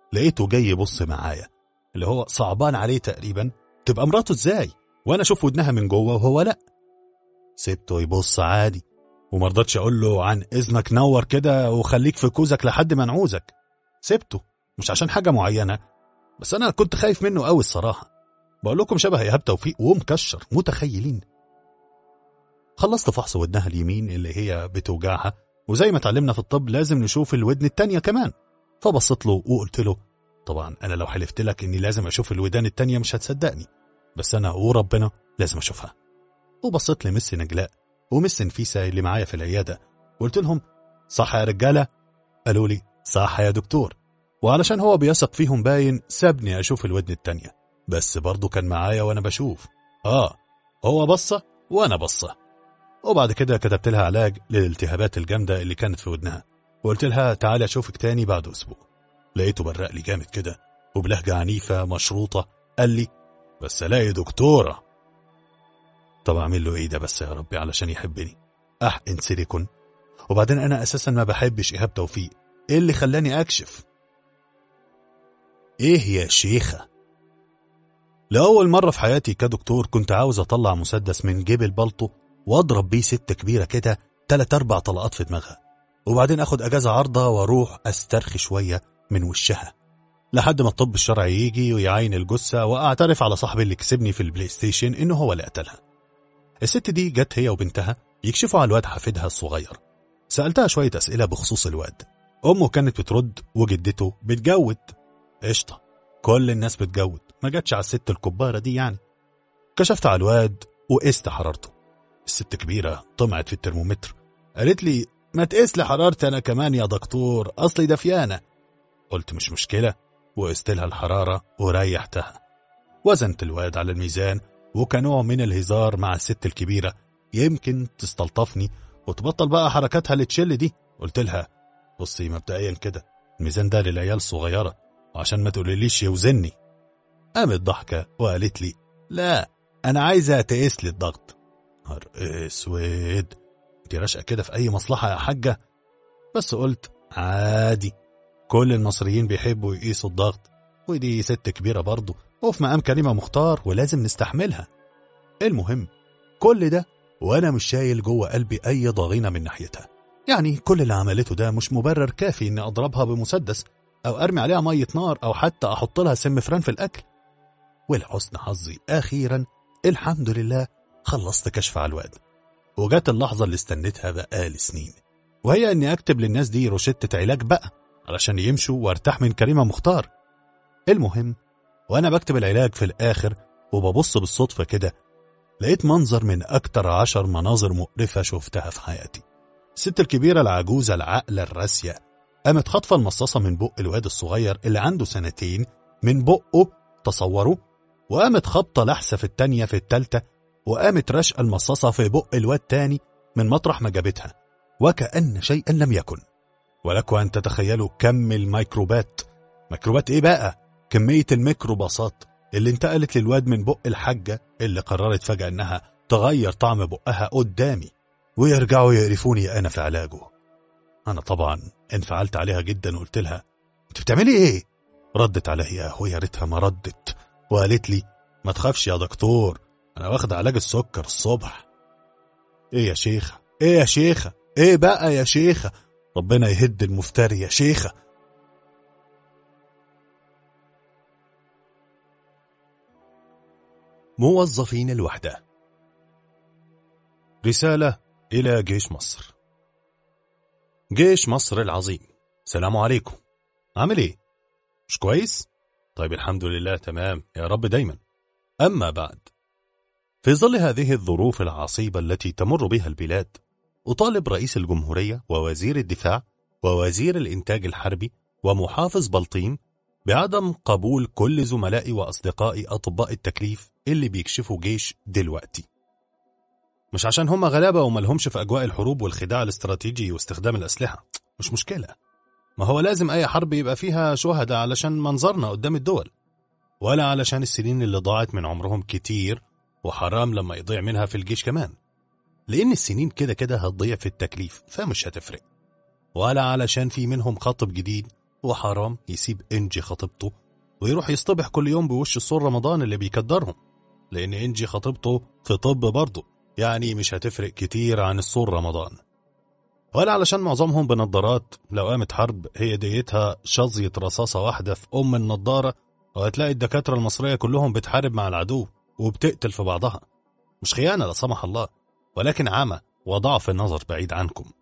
لقيته جاي يبص معايا اللي هو صعبان عليه تقريبا تبقى مراته ازاي وانا اشوف ودنها من جوه وهو لا سبته يبص عادي ومرضتش اقول له عن اذنك نور كده وخليك في كوزك لحد ما نعوزك سبته مش عشان حاجه معينه بس انا كنت خايف منه قوي الصراحه بقول لكم شبه ايهاب توفيق ومكشر متخيلين خلصت فحص ودنها اليمين اللي هي بتوجعها وزي ما اتعلمنا في الطب لازم نشوف الودن التانية كمان فبصيت له وقلت له طبعا انا لو حلفت لك اني لازم اشوف الودان التانية مش هتصدقني بس انا وربنا لازم اشوفها وبصيت لمس نجلاء ومس نفيسة اللي معايا في العيادة وقلت لهم صح يا رجالة قالوا لي صح يا دكتور وعلشان هو بيثق فيهم باين سابني اشوف الودن التانية بس برضه كان معايا وانا بشوف اه هو بصة وانا بصة وبعد كده كتبت لها علاج للالتهابات الجامدة اللي كانت في ودنها وقلت لها تعالي اشوفك تاني بعد اسبوع لقيته برق لي جامد كده وبلهجة عنيفة مشروطة قال لي بس الاقي دكتورة طب اعمل له ايه ده بس يا ربي علشان يحبني احقن سيليكون وبعدين انا اساسا ما بحبش ايهاب توفيق ايه اللي خلاني اكشف ايه يا شيخة لأول مرة في حياتي كدكتور كنت عاوز أطلع مسدس من جيب البلطو وأضرب بيه ست كبيرة كده تلات أربع طلقات في دماغها وبعدين أخد أجازة عارضة وأروح أسترخي شوية من وشها لحد ما الطب الشرعي يجي ويعاين الجثة وأعترف على صاحبي اللي كسبني في البلاي ستيشن إنه هو اللي قتلها الست دي جت هي وبنتها يكشفوا على الواد حفيدها الصغير سألتها شوية أسئلة بخصوص الواد أمه كانت بترد وجدته بتجود قشطة كل الناس بتجود ما جاتش على الست الكبارة دي يعني كشفت على الواد وقست حرارته الست كبيرة طمعت في الترمومتر قالت لي ما تقيس لي حرارتي أنا كمان يا دكتور أصلي دفيانة قلت مش مشكلة وقست لها الحرارة وريحتها وزنت الواد على الميزان وكنوع من الهزار مع الست الكبيرة يمكن تستلطفني وتبطل بقى حركاتها اللي تشل دي قلت لها بصي مبدئيا كده الميزان ده للعيال الصغيرة وعشان ما تقوليليش يوزني قامت ضحكة وقالت لي لا أنا عايزة تقيس لي الضغط نهار اسود انت راشقة كده في أي مصلحة يا حاجة بس قلت عادي كل المصريين بيحبوا يقيسوا الضغط ودي ست كبيرة برضه وفي مقام كريمة مختار ولازم نستحملها المهم كل ده وأنا مش شايل جوه قلبي أي ضغينة من ناحيتها يعني كل اللي عملته ده مش مبرر كافي إني أضربها بمسدس أو أرمي عليها مية نار أو حتى أحط لها سم فران في الأكل ولحسن حظي أخيرا الحمد لله خلصت كشف على الواد وجت اللحظة اللي استنيتها بقالي سنين وهي إني أكتب للناس دي روشتة علاج بقى علشان يمشوا وارتاح من كريمة مختار المهم وأنا بكتب العلاج في الآخر وببص بالصدفة كده لقيت منظر من أكتر عشر مناظر مقرفة شفتها في حياتي الست الكبيرة العجوزة العقلة الراسية قامت خاطفة المصاصة من بق الواد الصغير اللي عنده سنتين من بقه تصوروا وقامت خبطة لحسة في التانية في التالتة وقامت رشق المصاصة في بق الواد تاني من مطرح ما جابتها وكأن شيئا لم يكن ولكم أن تتخيلوا كم الميكروبات ميكروبات إيه بقى؟ كمية الميكروباصات اللي انتقلت للواد من بق الحاجة اللي قررت فجأة إنها تغير طعم بقها قدامي ويرجعوا يقرفوني أنا في علاجه أنا طبعا انفعلت عليها جدا وقلت لها أنت بتعملي إيه؟ ردت عليا ويا ريتها ما ردت وقالت لي ما تخافش يا دكتور أنا واخد علاج السكر الصبح إيه يا شيخة؟ إيه يا شيخة؟ إيه بقى يا شيخة؟ ربنا يهد المفتري يا شيخة موظفين الوحدة رسالة إلى جيش مصر جيش مصر العظيم سلام عليكم عامل ايه؟ مش كويس؟ طيب الحمد لله تمام يا رب دايما أما بعد في ظل هذه الظروف العصيبة التي تمر بها البلاد أطالب رئيس الجمهورية ووزير الدفاع ووزير الإنتاج الحربي ومحافظ بلطيم بعدم قبول كل زملائي وأصدقائي أطباء التكليف اللي بيكشفوا جيش دلوقتي مش عشان هم غلابة وملهمش في أجواء الحروب والخداع الاستراتيجي واستخدام الأسلحة مش مشكلة ما هو لازم أي حرب يبقى فيها شهداء علشان منظرنا قدام الدول ولا علشان السنين اللي ضاعت من عمرهم كتير وحرام لما يضيع منها في الجيش كمان لأن السنين كده كده هتضيع في التكليف فمش هتفرق ولا علشان في منهم خطب جديد وحرام يسيب إنجي خطيبته ويروح يصطبح كل يوم بوش السور رمضان اللي بيكدرهم لأن إنجي خطيبته في طب برضه يعني مش هتفرق كتير عن السور رمضان ولا علشان معظمهم بنضارات لو قامت حرب هي ديتها شظية رصاصة واحدة في أم النضارة وهتلاقي الدكاترة المصرية كلهم بتحارب مع العدو وبتقتل في بعضها مش خيانة لا سمح الله ولكن عمى وضعف النظر بعيد عنكم